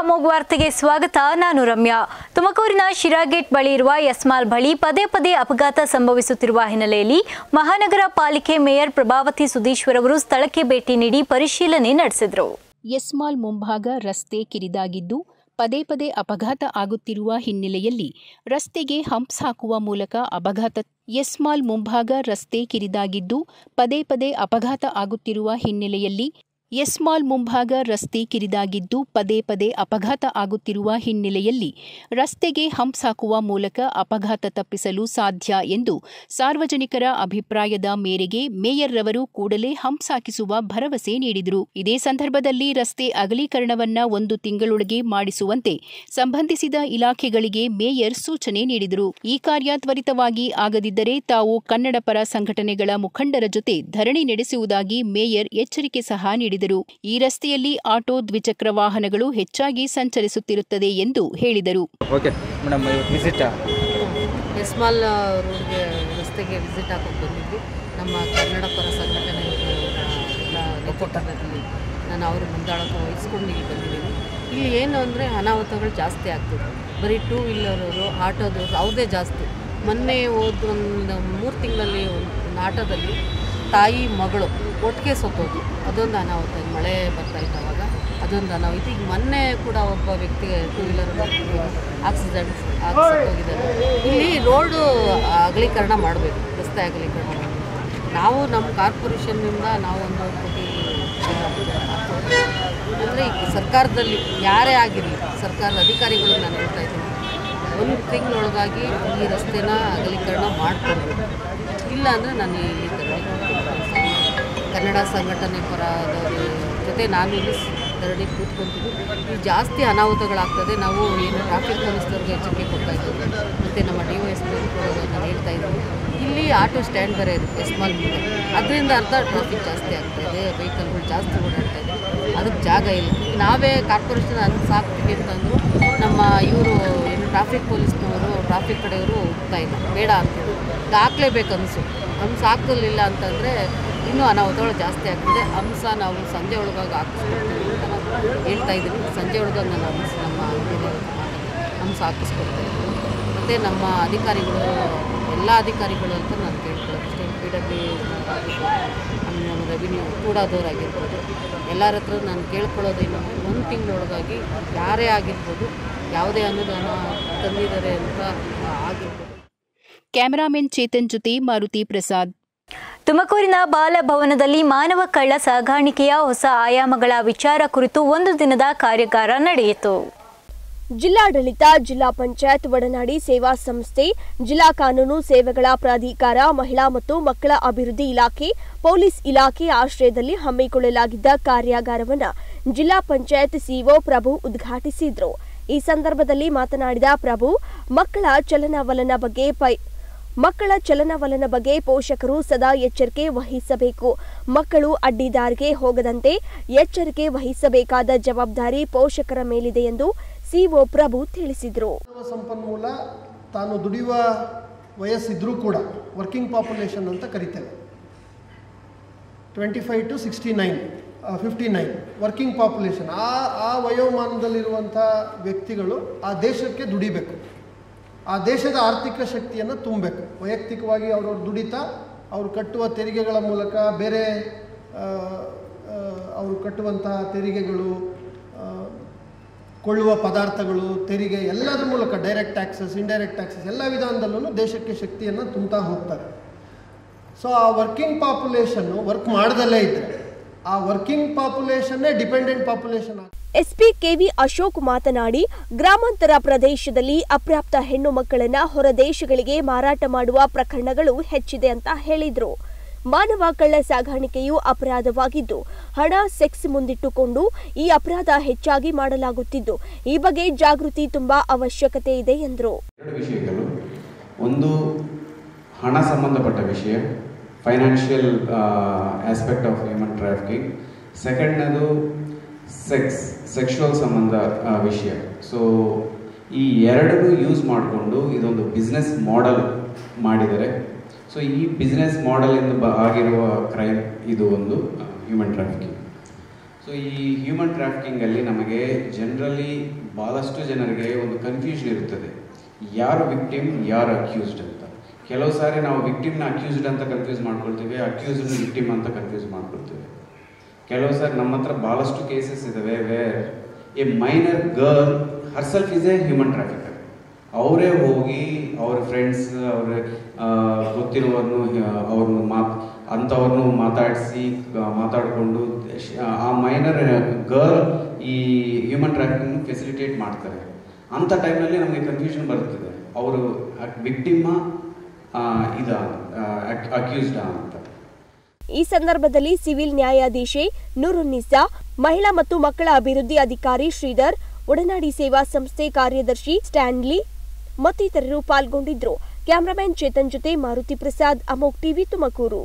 ಅಮೋಘ್ ವಾರ್ತೆಗೆ ಸ್ವಾಗತ ನಾನು ರಮ್ಯಾ ತುಮಕೂರಿನ ಶಿರಾಗೇಟ್ ಬಳಿ ಇರುವ ಯಸ್ಮಾಲ್ ಬಳಿ ಪದೇ ಪದೇ ಅಪಘಾತ ಸಂಭವಿಸುತ್ತಿರುವ ಹಿನ್ನೆಲೆಯಲ್ಲಿ ಮಹಾನಗರ ಪಾಲಿಕೆ ಮೇಯರ್ ಪ್ರಭಾವತಿ ಸುಧೀಶ್ವರ್ ಅವರು ಸ್ಥಳಕ್ಕೆ ಭೇಟಿ ನೀಡಿ ಪರಿಶೀಲನೆ ನಡೆಸಿದರು ಯಸ್ಮಾಲ್ ಮುಂಭಾಗ ರಸ್ತೆ ಕಿರಿದಾಗಿದ್ದು ಪದೇ ಪದೇ ಅಪಘಾತ ಆಗುತ್ತಿರುವ ಹಿನ್ನೆಲೆಯಲ್ಲಿ ರಸ್ತೆಗೆ ಹಂಪ್ಸ್ ಹಾಕುವ ಮೂಲಕ ಅಪಘಾತ ಯಸ್ಮಾಲ್ ಮುಂಭಾಗ ರಸ್ತೆ ಕಿರಿದಾಗಿದ್ದು ಪದೇ ಪದೇ ಅಪಘಾತ ಆಗುತ್ತಿರುವ ಹಿನ್ನೆಲೆಯಲ್ಲಿ ಯಸ್ಮಾಲ್ ಮುಂಭಾಗ ರಸ್ತೆ ಕಿರಿದಾಗಿದ್ದು ಪದೇ ಪದೇ ಅಪಘಾತ ಆಗುತ್ತಿರುವ ಹಿನ್ನೆಲೆಯಲ್ಲಿ ರಸ್ತೆಗೆ ಹಂಪ್ಸ್ ಹಾಕುವ ಮೂಲಕ ಅಪಘಾತ ತಪ್ಪಿಸಲು ಸಾಧ್ಯ ಎಂದು ಸಾರ್ವಜನಿಕರ ಅಭಿಪ್ರಾಯದ ಮೇರೆಗೆ ಮೇಯರ್ ರವರು ಕೂಡಲೇ ಹಂಪ್ಸ್ ಹಾಕಿಸುವ ಭರವಸೆ ನೀಡಿದರು ಇದೇ ಸಂದರ್ಭದಲ್ಲಿ ರಸ್ತೆ ಅಗಲೀಕರಣವನ್ನ ಒಂದು ತಿಂಗಳೊಳಗೆ ಮಾಡಿಸುವಂತೆ ಸಂಬಂಧಿಸಿದ ಇಲಾಖೆಗಳಿಗೆ ಮೇಯರ್ ಸೂಚನೆ ನೀಡಿದರು ಈ ಕಾರ್ಯ ತ್ವರಿತವಾಗಿ ಆಗದಿದ್ದರೆ ತಾವು ಕನ್ನಡ ಪರ ಸಂಘಟನೆಗಳ ಮುಖಂಡರ ಜೊತೆ ಧರಣಿ ನಡೆಸುವುದಾಗಿ ಮೇಯರ್ ಎಚ್ಚರಿಕೆ ಸಹ ನೀಡಿದರು ಈ ರಸ್ತೆಯಲ್ಲಿ ಆಟೋ ದ್ವಿಚಕ್ರ ವಾಹನಗಳು ಹೆಚ್ಚಾಗಿ ಸಂಚರಿಸುತ್ತಿರುತ್ತದೆ ಎಂದು ಹೇಳಿದರು ಓಕೆ ಮೇಡಮ್ ಇವತ್ತು ವಿಸಿಟಾ ಎಸ್ಮಾಲ್ ರೋಡ್ಗೆ ರಸ್ತೆಗೆ ವಿಸಿಟ್ ಹಾಕೋಕೆ ಬಂದಿದ್ವಿ ನಮ್ಮ ಕನ್ನಡ ಪರ ಸಂಘಟನೆ ನೇತೃತ್ವದಲ್ಲಿ ನಾನು ಅವ್ರ ಮುಂದಾಳತ್ವ ವಹಿಸ್ಕೊಂಡು ಇಲ್ಲಿ ಬಂದಿದ್ದೀನಿ ಇಲ್ಲಿ ಏನು ಅಂದರೆ ಅನಾಹುತಗಳು ಜಾಸ್ತಿ ಆಗ್ತದೆ ಬರೀ ಟೂ ವೀಲರವರು ಆಟೋದವರು ಅವ್ರದ್ದೇ ಜಾಸ್ತಿ ಮೊನ್ನೆ ಹೋದ ಒಂದು ಮೂರು ತಿಂಗಳಲ್ಲಿ ಒಂದು ಆಟೋದಲ್ಲಿ ತಾಯಿ ಮಗಳು ಒಟ್ಟಿಗೆ ಸತ್ತೋದು ಅದೊಂದು ಅನಾಹುತ ಈ ಮಳೆ ಬರ್ತಾ ಇತ್ತು ಅವಾಗ ಅದೊಂದು ಅನಾಹುತ ಈಗ ಮೊನ್ನೆ ಕೂಡ ಒಬ್ಬ ವ್ಯಕ್ತಿಗೆ ಟೂ ವೀಲರ್ ಆಕ್ಸಿಡೆಂಟ್ ಹೋಗಿದ್ದಾರೆ ಇಲ್ಲಿ ರೋಡು ಅಗಲೀಕರಣ ಮಾಡಬೇಕು ರಸ್ತೆ ಅಗಲೀಕರಣ ಮಾಡಬೇಕು ನಾವು ನಮ್ಮ ಕಾರ್ಪೊರೇಷನ್ನಿಂದ ನಾವು ಒಂದು ಕೋಟಿ ಅಂದರೆ ಈಗ ಸರ್ಕಾರದಲ್ಲಿ ಯಾರೇ ಆಗಿರಲಿ ಸರ್ಕಾರದ ಅಧಿಕಾರಿಗಳು ನಾನು ಹೇಳ್ತಾ ಇದ್ದೀನಿ ಒಂದು ತಿಂಗಳೊಳಗಾಗಿ ಈ ರಸ್ತೆನ ಅಗಲೀಕರಣ ಮಾಡಿಕೊಡ್ಬೇಕು ಇಲ್ಲ ಅಂದರೆ ನಾನು ಇಲ್ಲಿ ಧರಣಿ ಕೂತ್ಕೊಳ್ತೀನಿ. ಕನ್ನಡ ಸಂಘಟನೆ ಪರದವ್ರ ಜೊತೆ ನಾನು ಇಲ್ಲಿ ಧರಣಿ ಕೂತ್ಕೊಳ್ತೀನಿ ಇಲ್ಲಿ ಜಾಸ್ತಿ ಅನಾಹುತಗಳಾಗ್ತದೆ ನಾವು ಏನು ಟ್ರಾಫಿಕ್ ಪೊಲೀಸ್ನವ್ರಿಗೆ ಎಚ್ಚರಿಕೆ ಕೊಡ್ತಾ ಇದ್ದೀವಿ ಮತ್ತು ನಮ್ಮ ಡಿ ಒ ಎಸ್ ಪಿ ನಾನು ಹೇಳ್ತಾ ಇದ್ದೀನಿ ಇಲ್ಲಿ ಆಟೋ ಸ್ಟ್ಯಾಂಡ್ ಬೇರೆ ಇದೆ ಎಸ್ಮಾಲ್ ಮುಂದೆ ಅದರಿಂದ ಅರ್ಧ ಟ್ರಾಫಿಕ್ ಜಾಸ್ತಿ ಆಗ್ತಾ ಇದೆ ವೆಹಿಕಲ್ಗಳು ಜಾಸ್ತಿ ಓಡಾಡ್ತಾ ಇದೆ ಅದಕ್ಕೆ ಜಾಗ ಇಲ್ಲ ನಾವೇ ಕಾರ್ಪೊರೇಷನ್ ಅನ್ ಸಾಕ್ತೀವಿ ಅಂತಂದ್ರು ನಮ್ಮ ಇವರು ಏನು ಟ್ರಾಫಿಕ್ ಪೊಲೀಸ್ನವರು ಟ್ರಾಫಿಕ್ ಕಡೆಯವರು ಹೋಗ್ತಾ ಇಲ್ಲ ಬೇಡ ಅಂತಿದ್ರು ಈಗ ಹಾಕ್ಲೇಬೇಕು ಅನಿಸು ಹಂಸ ಹಾಕಲಿಲ್ಲ ಅಂತಂದರೆ ಇನ್ನೂ ಅನಾಹುತಗಳು ಜಾಸ್ತಿ ಆಗ್ತದೆ ಹಂಸ ನಾವು ಸಂಜೆ ಒಳಗಾಗಿ ಹಾಕಿಸ್ಕೊಡ್ತೀವಿ ಅಂತ ನಾನು ಹೇಳ್ತಾ ಇದ್ದೀನಿ ಸಂಜೆ ಒಳಗಾಗಿ ನಾನು ಹಂಸ ನಮ್ಮ ಅಂಗಡಿಯಲ್ಲಿ ಹಂಸ ಹಾಕಿಸ್ಕೊಡ್ತಾ ಇದ್ದೀನಿ ಮತ್ತು ನಮ್ಮ ಅಧಿಕಾರಿಗಳು ಎಲ್ಲ ಅಧಿಕಾರಿಗಳು ಅಂತ ನಾನು ಕೇಳ್ಕೊಳ್ಳೋದು ಅಷ್ಟೇ ಪಿ ಡಬ್ಲ್ಯೂ ಆಗಿರ್ಬೋದು ನಮ್ಮ ರೆವಿನ್ಯೂ ಕೂಡಾದವ್ರಾಗಿರ್ಬೋದು ಎಲ್ಲರ ಹತ್ರ ನಾನು ಕೇಳ್ಕೊಳ್ಳೋದೇನು ಒಂದು ತಿಂಗಳೊಳಗಾಗಿ ಯಾರೇ ಆಗಿರ್ಬೋದು ಯಾವುದೇ ಅನುದಾನ ತಂದಿದ್ದಾರೆ ಅಂತ ಆಗಿರ್ಬೋದು ಕ್ಯಾಮರಾಮನ್ ಚೇತನ್ ಜೊತೆ ಮಾರುತಿ ಪ್ರಸಾದ್ ತುಮಕೂರಿನ ಬಾಲಭವನದಲ್ಲಿ ಮಾನವ ಕಳ್ಳ ಸಾಗಾಣಿಕೆಯ ಹೊಸ ಆಯಾಮಗಳ ವಿಚಾರ ಕುರಿತು ಒಂದು ದಿನದ ಕಾರ್ಯಾಗಾರ ನಡೆಯಿತು ಜಿಲ್ಲಾಡಳಿತ ಜಿಲ್ಲಾ ಪಂಚಾಯತ್ ಒಡನಾಡಿ ಸೇವಾ ಸಂಸ್ಥೆ ಜಿಲ್ಲಾ ಕಾನೂನು ಸೇವೆಗಳ ಪ್ರಾಧಿಕಾರ ಮಹಿಳಾ ಮತ್ತು ಮಕ್ಕಳ ಅಭಿವೃದ್ಧಿ ಇಲಾಖೆ ಪೊಲೀಸ್ ಇಲಾಖೆ ಆಶ್ರಯದಲ್ಲಿ ಹಮ್ಮಿಕೊಳ್ಳಲಾಗಿದ್ದ ಕಾರ್ಯಾಗಾರವನ್ನು ಜಿಲ್ಲಾ ಪಂಚಾಯತ್ ಸಿಇಒ ಪ್ರಭು ಉದ್ಘಾಟಿಸಿದ್ರು ಈ ಸಂದರ್ಭದಲ್ಲಿ ಮಾತನಾಡಿದ ಪ್ರಭು ಮಕ್ಕಳ ಚಲನವಲನ ಬಗ್ಗೆ ಪೈ ಮಕ್ಕಳ ಚಲನವಲನ ಬಗ್ಗೆ ಪೋಷಕರು ಸದಾ ಎಚ್ಚರಿಕೆ ವಹಿಸಬೇಕು ಮಕ್ಕಳು ಅಡ್ಡಿದಾರಿಗೆ ಹೋಗದಂತೆ ಎಚ್ಚರಿಕೆ ವಹಿಸಬೇಕಾದ ಜವಾಬ್ದಾರಿ ಪೋಷಕರ ಮೇಲಿದೆ ಎಂದು ಸಿಒ ಪ್ರಭು ತಿಳಿಸಿದರು ಮಾನವ ಸಂಪನ್ಮೂಲ ತಾನು ದುಡಿಯುವ ವಯಸ್ಸಿದ್ರೂ ಕೂಡ ವರ್ಕಿಂಗ್ ಪಾಪ್ಯುಲೇಷನ್ ಅಂತ ಕರಿತೇವೆ twenty five to sixty nine fifty nine working population ಆ ಆ ವಯೋಮಾನದಲ್ಲಿರುವಂಥ ವ್ಯಕ್ತಿಗಳು ಆ ದೇಶಕ್ಕೆ ದುಡಿಬೇಕು ಆ ದೇಶದ ಆರ್ಥಿಕ ಶಕ್ತಿಯನ್ನು ತುಂಬಬೇಕು ವೈಯಕ್ತಿಕವಾಗಿ ಅವರವ್ರ ದುಡಿತಾ ಅವರು ಕಟ್ಟುವ ತೆರಿಗೆಗಳ ಮೂಲಕ ಬೇರೆ ಆ, ಆ, ಅವರು ಕಟ್ಟುವಂತಹ ತೆರಿಗೆಗಳು ಆ, ಕೊಳ್ಳುವ ಪದಾರ್ಥಗಳು ತೆರಿಗೆ ಎಲ್ಲದರ ಮೂಲಕ ಡೈರೆಕ್ಟ್ ಟ್ಯಾಕ್ಸಸ್ ಇಂಡೈರೆಕ್ಟ್ ಟ್ಯಾಕ್ಸಸ್ ಎಲ್ಲ ವಿಧಾನದಲ್ಲೂ ದೇಶಕ್ಕೆ ಶಕ್ತಿಯನ್ನು ತುಂಬ್ತಾ ಹೋಗ್ತಾರೆ ಸೊ ಆ ವರ್ಕಿಂಗ್ ಪಾಪ್ಯುಲೇಷನ್ನು ವರ್ಕ್ ಮಾಡ್ದಲ್ಲೇ ಇದ್ದರೆ ಆ ವರ್ಕಿಂಗ್ ಪಾಪ್ಯುಲೇಷನ್ನೇ dependent population SP KV Ashok ಮಾತನಾಡಿ ಗ್ರಾಮಾಂತರ ಪ್ರದೇಶದಲ್ಲಿ ಅಪ್ರಾಪ್ತ ಹೆಣ್ಣು ಮಕ್ಕಳನ್ನ ಹೊರ ದೇಶಗಳಿಗೆ ಮಾರಾಟ ಮಾಡುವ ಪ್ರಕರಣಗಳು ಹೆಚ್ಚಿದೆ ಅಂತ ಹೇಳಿದ್ರು ಮಾನವ ಕಳ್ಳ ಸಾಗಾಣಿಕೆಯು ಅಪರಾಧವಾಗಿದ್ದು ಹಣ ಸೆಕ್ಸ್ ಮುಂದಿಟ್ಟುಕೊಂಡು ಈ ಅಪರಾಧ ಹೆಚ್ಚಾಗಿ ಮಾಡಲಾಗುತ್ತಿದ್ದು ಈ ಬಗ್ಗೆ ಜಾಗೃತಿ ತುಂಬಾ ಅವಶ್ಯಕತೆ ಇದೆ ಎಂದರು ಎರಡು ವಿಷಯಗಳು ಒಂದು ಹಣ ಸಂಬಂಧಪಟ್ಟ ವಿಷಯ financial aspect of human trafficking ಸೆಕೆಂಡ್ನದು ಸೆಕ್ಸ್ ಸೆಕ್ಷುವಲ್ ಸಂಬಂಧ ಆ, ವಿಷಯ ಸೊ ಈ ಎರಡನ್ನೂ ಯೂಸ್ ಮಾಡಿಕೊಂಡು ಇದೊಂದು ಬಿಸ್ನೆಸ್ ಮಾಡೆಲ್ ಮಾಡಿದ್ದಾರೆ ಸೊ ಈ ಬಿಸ್ನೆಸ್ ಮಾಡೆಲಿಂದ ಬ ಆಗಿರುವ ಕ್ರೈಮ್ ಇದು ಒಂದು ಹ್ಯೂಮನ್ ಟ್ರಾಫಿಕಿಂಗ್ ಸೊ ಈ ಹ್ಯೂಮನ್ ಟ್ರಾಫಿಕಿಂಗಲ್ಲಿ ನಮಗೆ ಜನರಲಿ ಭಾಳಷ್ಟು ಜನರಿಗೆ ಒಂದು ಕನ್ಫ್ಯೂಷನ್ ಇರುತ್ತದೆ ಯಾರು ವಿಕ್ಟಿಮ್ ಯಾರು ಅಕ್ಯೂಸ್ಡ್ ಅಂತ ಕೆಲವು ಸಾರಿ ನಾವು ವಿಕ್ಟಿಮ್ನ ಅಕ್ಯೂಸ್ಡ್ ಅಂತ ಕನ್ಫ್ಯೂಸ್ ಮಾಡ್ಕೊಳ್ತೀವಿ ಅಕ್ಯೂಸ್ಡ್ ವಿಕ್ಟಿಮ್ ಅಂತ ಕನ್ಫ್ಯೂಸ್ ಮಾಡ್ಕೊಳ್ತೀವಿ ಕೆಲವು ಸಾರಿ ನಮ್ಮ ಹತ್ರ ಭಾಳಷ್ಟು ಕೇಸಸ್ ಇದ್ದಾವೆ where a minor girl herself is a human trafficker ಅವರೇ ಹೋಗಿ ಅವ್ರ ಫ್ರೆಂಡ್ಸ್ ಅವ್ರ ಆ, ಗೊತ್ತಿರುವವ್ರನ್ನು ಅವ್ರನ್ನ ಮಾತ್ ಅಂಥವ್ರನ್ನು ಮಾತಾಡಿಸಿ ಮಾತಾಡಿಕೊಂಡು ಆ ಮೈನರ್ ಗರ್ಲ್ ಈ ಹ್ಯೂಮನ್ ಟ್ರಾಫಿಕಿಂಗ್ ಫೆಸಿಲಿಟೇಟ್ ಮಾಡ್ತಾರೆ ಅಂಥ ಟೈಮ್ನಲ್ಲಿ ನಮಗೆ ಕನ್ಫ್ಯೂಷನ್ ಬರ್ತದೆ ಅವರು ವಿಕ್ಟಿಮ್ಮ ಇದ ಅಕ್ಯೂಸ್ಡಾ ಅಂತ ಈ ಸಂದರ್ಭದಲ್ಲಿ ಸಿವಿಲ್ ನ್ಯಾಯಾಧೀಶೆ ನೂರುನ್ನಿಸಾ ಮಹಿಳಾ ಮತ್ತು ಮಕ್ಕಳ ಅಭಿವೃದ್ಧಿ ಅಧಿಕಾರಿ ಶ್ರೀಧರ್ ಒಡನಾಡಿ ಸೇವಾ ಸಂಸ್ಥೆ ಕಾರ್ಯದರ್ಶಿ ಸ್ಟ್ಯಾನ್ಲಿ ಮತ್ತಿತರರು ಪಾಲ್ಗೊಂಡಿದ್ರು ಕ್ಯಾಮರಾಮನ್ ಚೇತನ್ ಜೊತೆ ಮಾರುತಿ ಪ್ರಸಾದ್ ಅಮೋಕ್ ಟಿವಿ ತುಮಕೂರು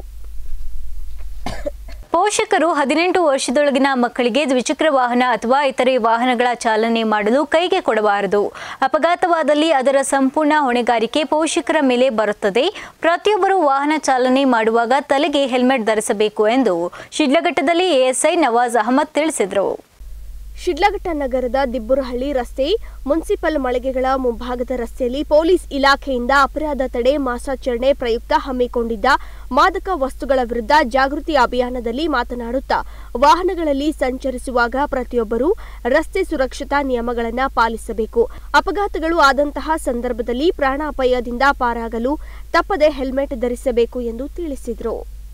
ಪೋಷಕರು ಹದಿನೆಂಟು ವರ್ಷದೊಳಗಿನ ಮಕ್ಕಳಿಗೆ ದ್ವಿಚಕ್ರ ವಾಹನ ಅಥವಾ ಇತರೆ ವಾಹನಗಳ ಚಾಲನೆ ಮಾಡಲು ಕೈಗೆ ಕೊಡಬಾರದು ಅಪಘಾತವಾದಲ್ಲಿ ಅದರ ಸಂಪೂರ್ಣ ಹೊಣೆಗಾರಿಕೆ ಪೋಷಕರ ಮೇಲೆ ಬರುತ್ತದೆ ಪ್ರತಿಯೊಬ್ಬರು ವಾಹನ ಚಾಲನೆ ಮಾಡುವಾಗ ತಲೆಗೆ ಹೆಲ್ಮೆಟ್ ಧರಿಸಬೇಕು ಎಂದು ಶಿಡ್ಲಘಟ್ಟದಲ್ಲಿ ಎಎಸ್ಐ ನವಾಜ್ ಅಹಮದ್ ತಿಳಿಸಿದರು ಶಿಡ್ಲಘಟ್ಟ ನಗರದ ದಿಬ್ಬುರಹಳ್ಳಿ ರಸ್ತೆ ಮುನ್ಸಿಪಲ್ ಮಳಿಗೆಗಳ ಮುಂಭಾಗದ ರಸ್ತೆಯಲ್ಲಿ ಪೊಲೀಸ್ ಇಲಾಖೆಯಿಂದ ಅಪರಾಧ ತಡೆ ಮಾಸಾಚರಣೆ ಪ್ರಯುಕ್ತ ಹಮ್ಮಿಕೊಂಡಿದ್ದ ಮಾದಕ ವಸ್ತುಗಳ ವಿರುದ್ಧ ಜಾಗೃತಿ ಅಭಿಯಾನದಲ್ಲಿ ಮಾತನಾಡುತ್ತಾ ವಾಹನಗಳಲ್ಲಿ ಸಂಚರಿಸುವಾಗ ಪ್ರತಿಯೊಬ್ಬರೂ ರಸ್ತೆ ಸುರಕ್ಷತಾ ನಿಯಮಗಳನ್ನು ಪಾಲಿಸಬೇಕು ಅಪಘಾತಗಳು ಆದಂತಹ ಸಂದರ್ಭದಲ್ಲಿ ಪ್ರಾಣಾಪಾಯದಿಂದ ಪಾರಾಗಲು ತಪ್ಪದೆ ಹೆಲ್ಮೆಟ್ ಧರಿಸಬೇಕು ಎಂದು ತಿಳಿಸಿದರು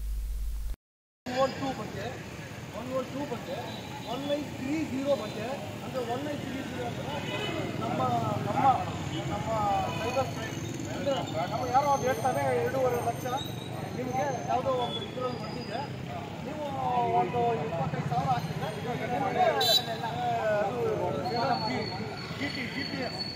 ಒನ್ ಒನ್ ಟೂ ಬಗ್ಗೆ ಒನ್ ನೈನ್ ತ್ರೀ ಜೀರೋ ಬಗ್ಗೆ ಅಂದರೆ ಒನ್ ನೈನ್ ತ್ರೀ ಜೀರೋ ನಮ್ಮ ನಮ್ಮ ನಮ್ಮ ಸೈಬರ್ ಕ್ರೈಮ್ ಅಂದರೆ ನಮ್ಮ ಯಾರೋ ಒಂದು ಹೇಳ್ತಾನೆ ಎರಡೂವರೆ ಲಕ್ಷ ನಿಮಗೆ ಯಾವುದೋ ಒಂದು ಇದರಲ್ಲಿ ಬಂದಿದೆ ನೀವು ಒಂದು ಇಪ್ಪತ್ತೈದು ಸಾವಿರ ಹಾಕಿದ್ರೆ ನಿಮಗೆ ಅದು G T G T S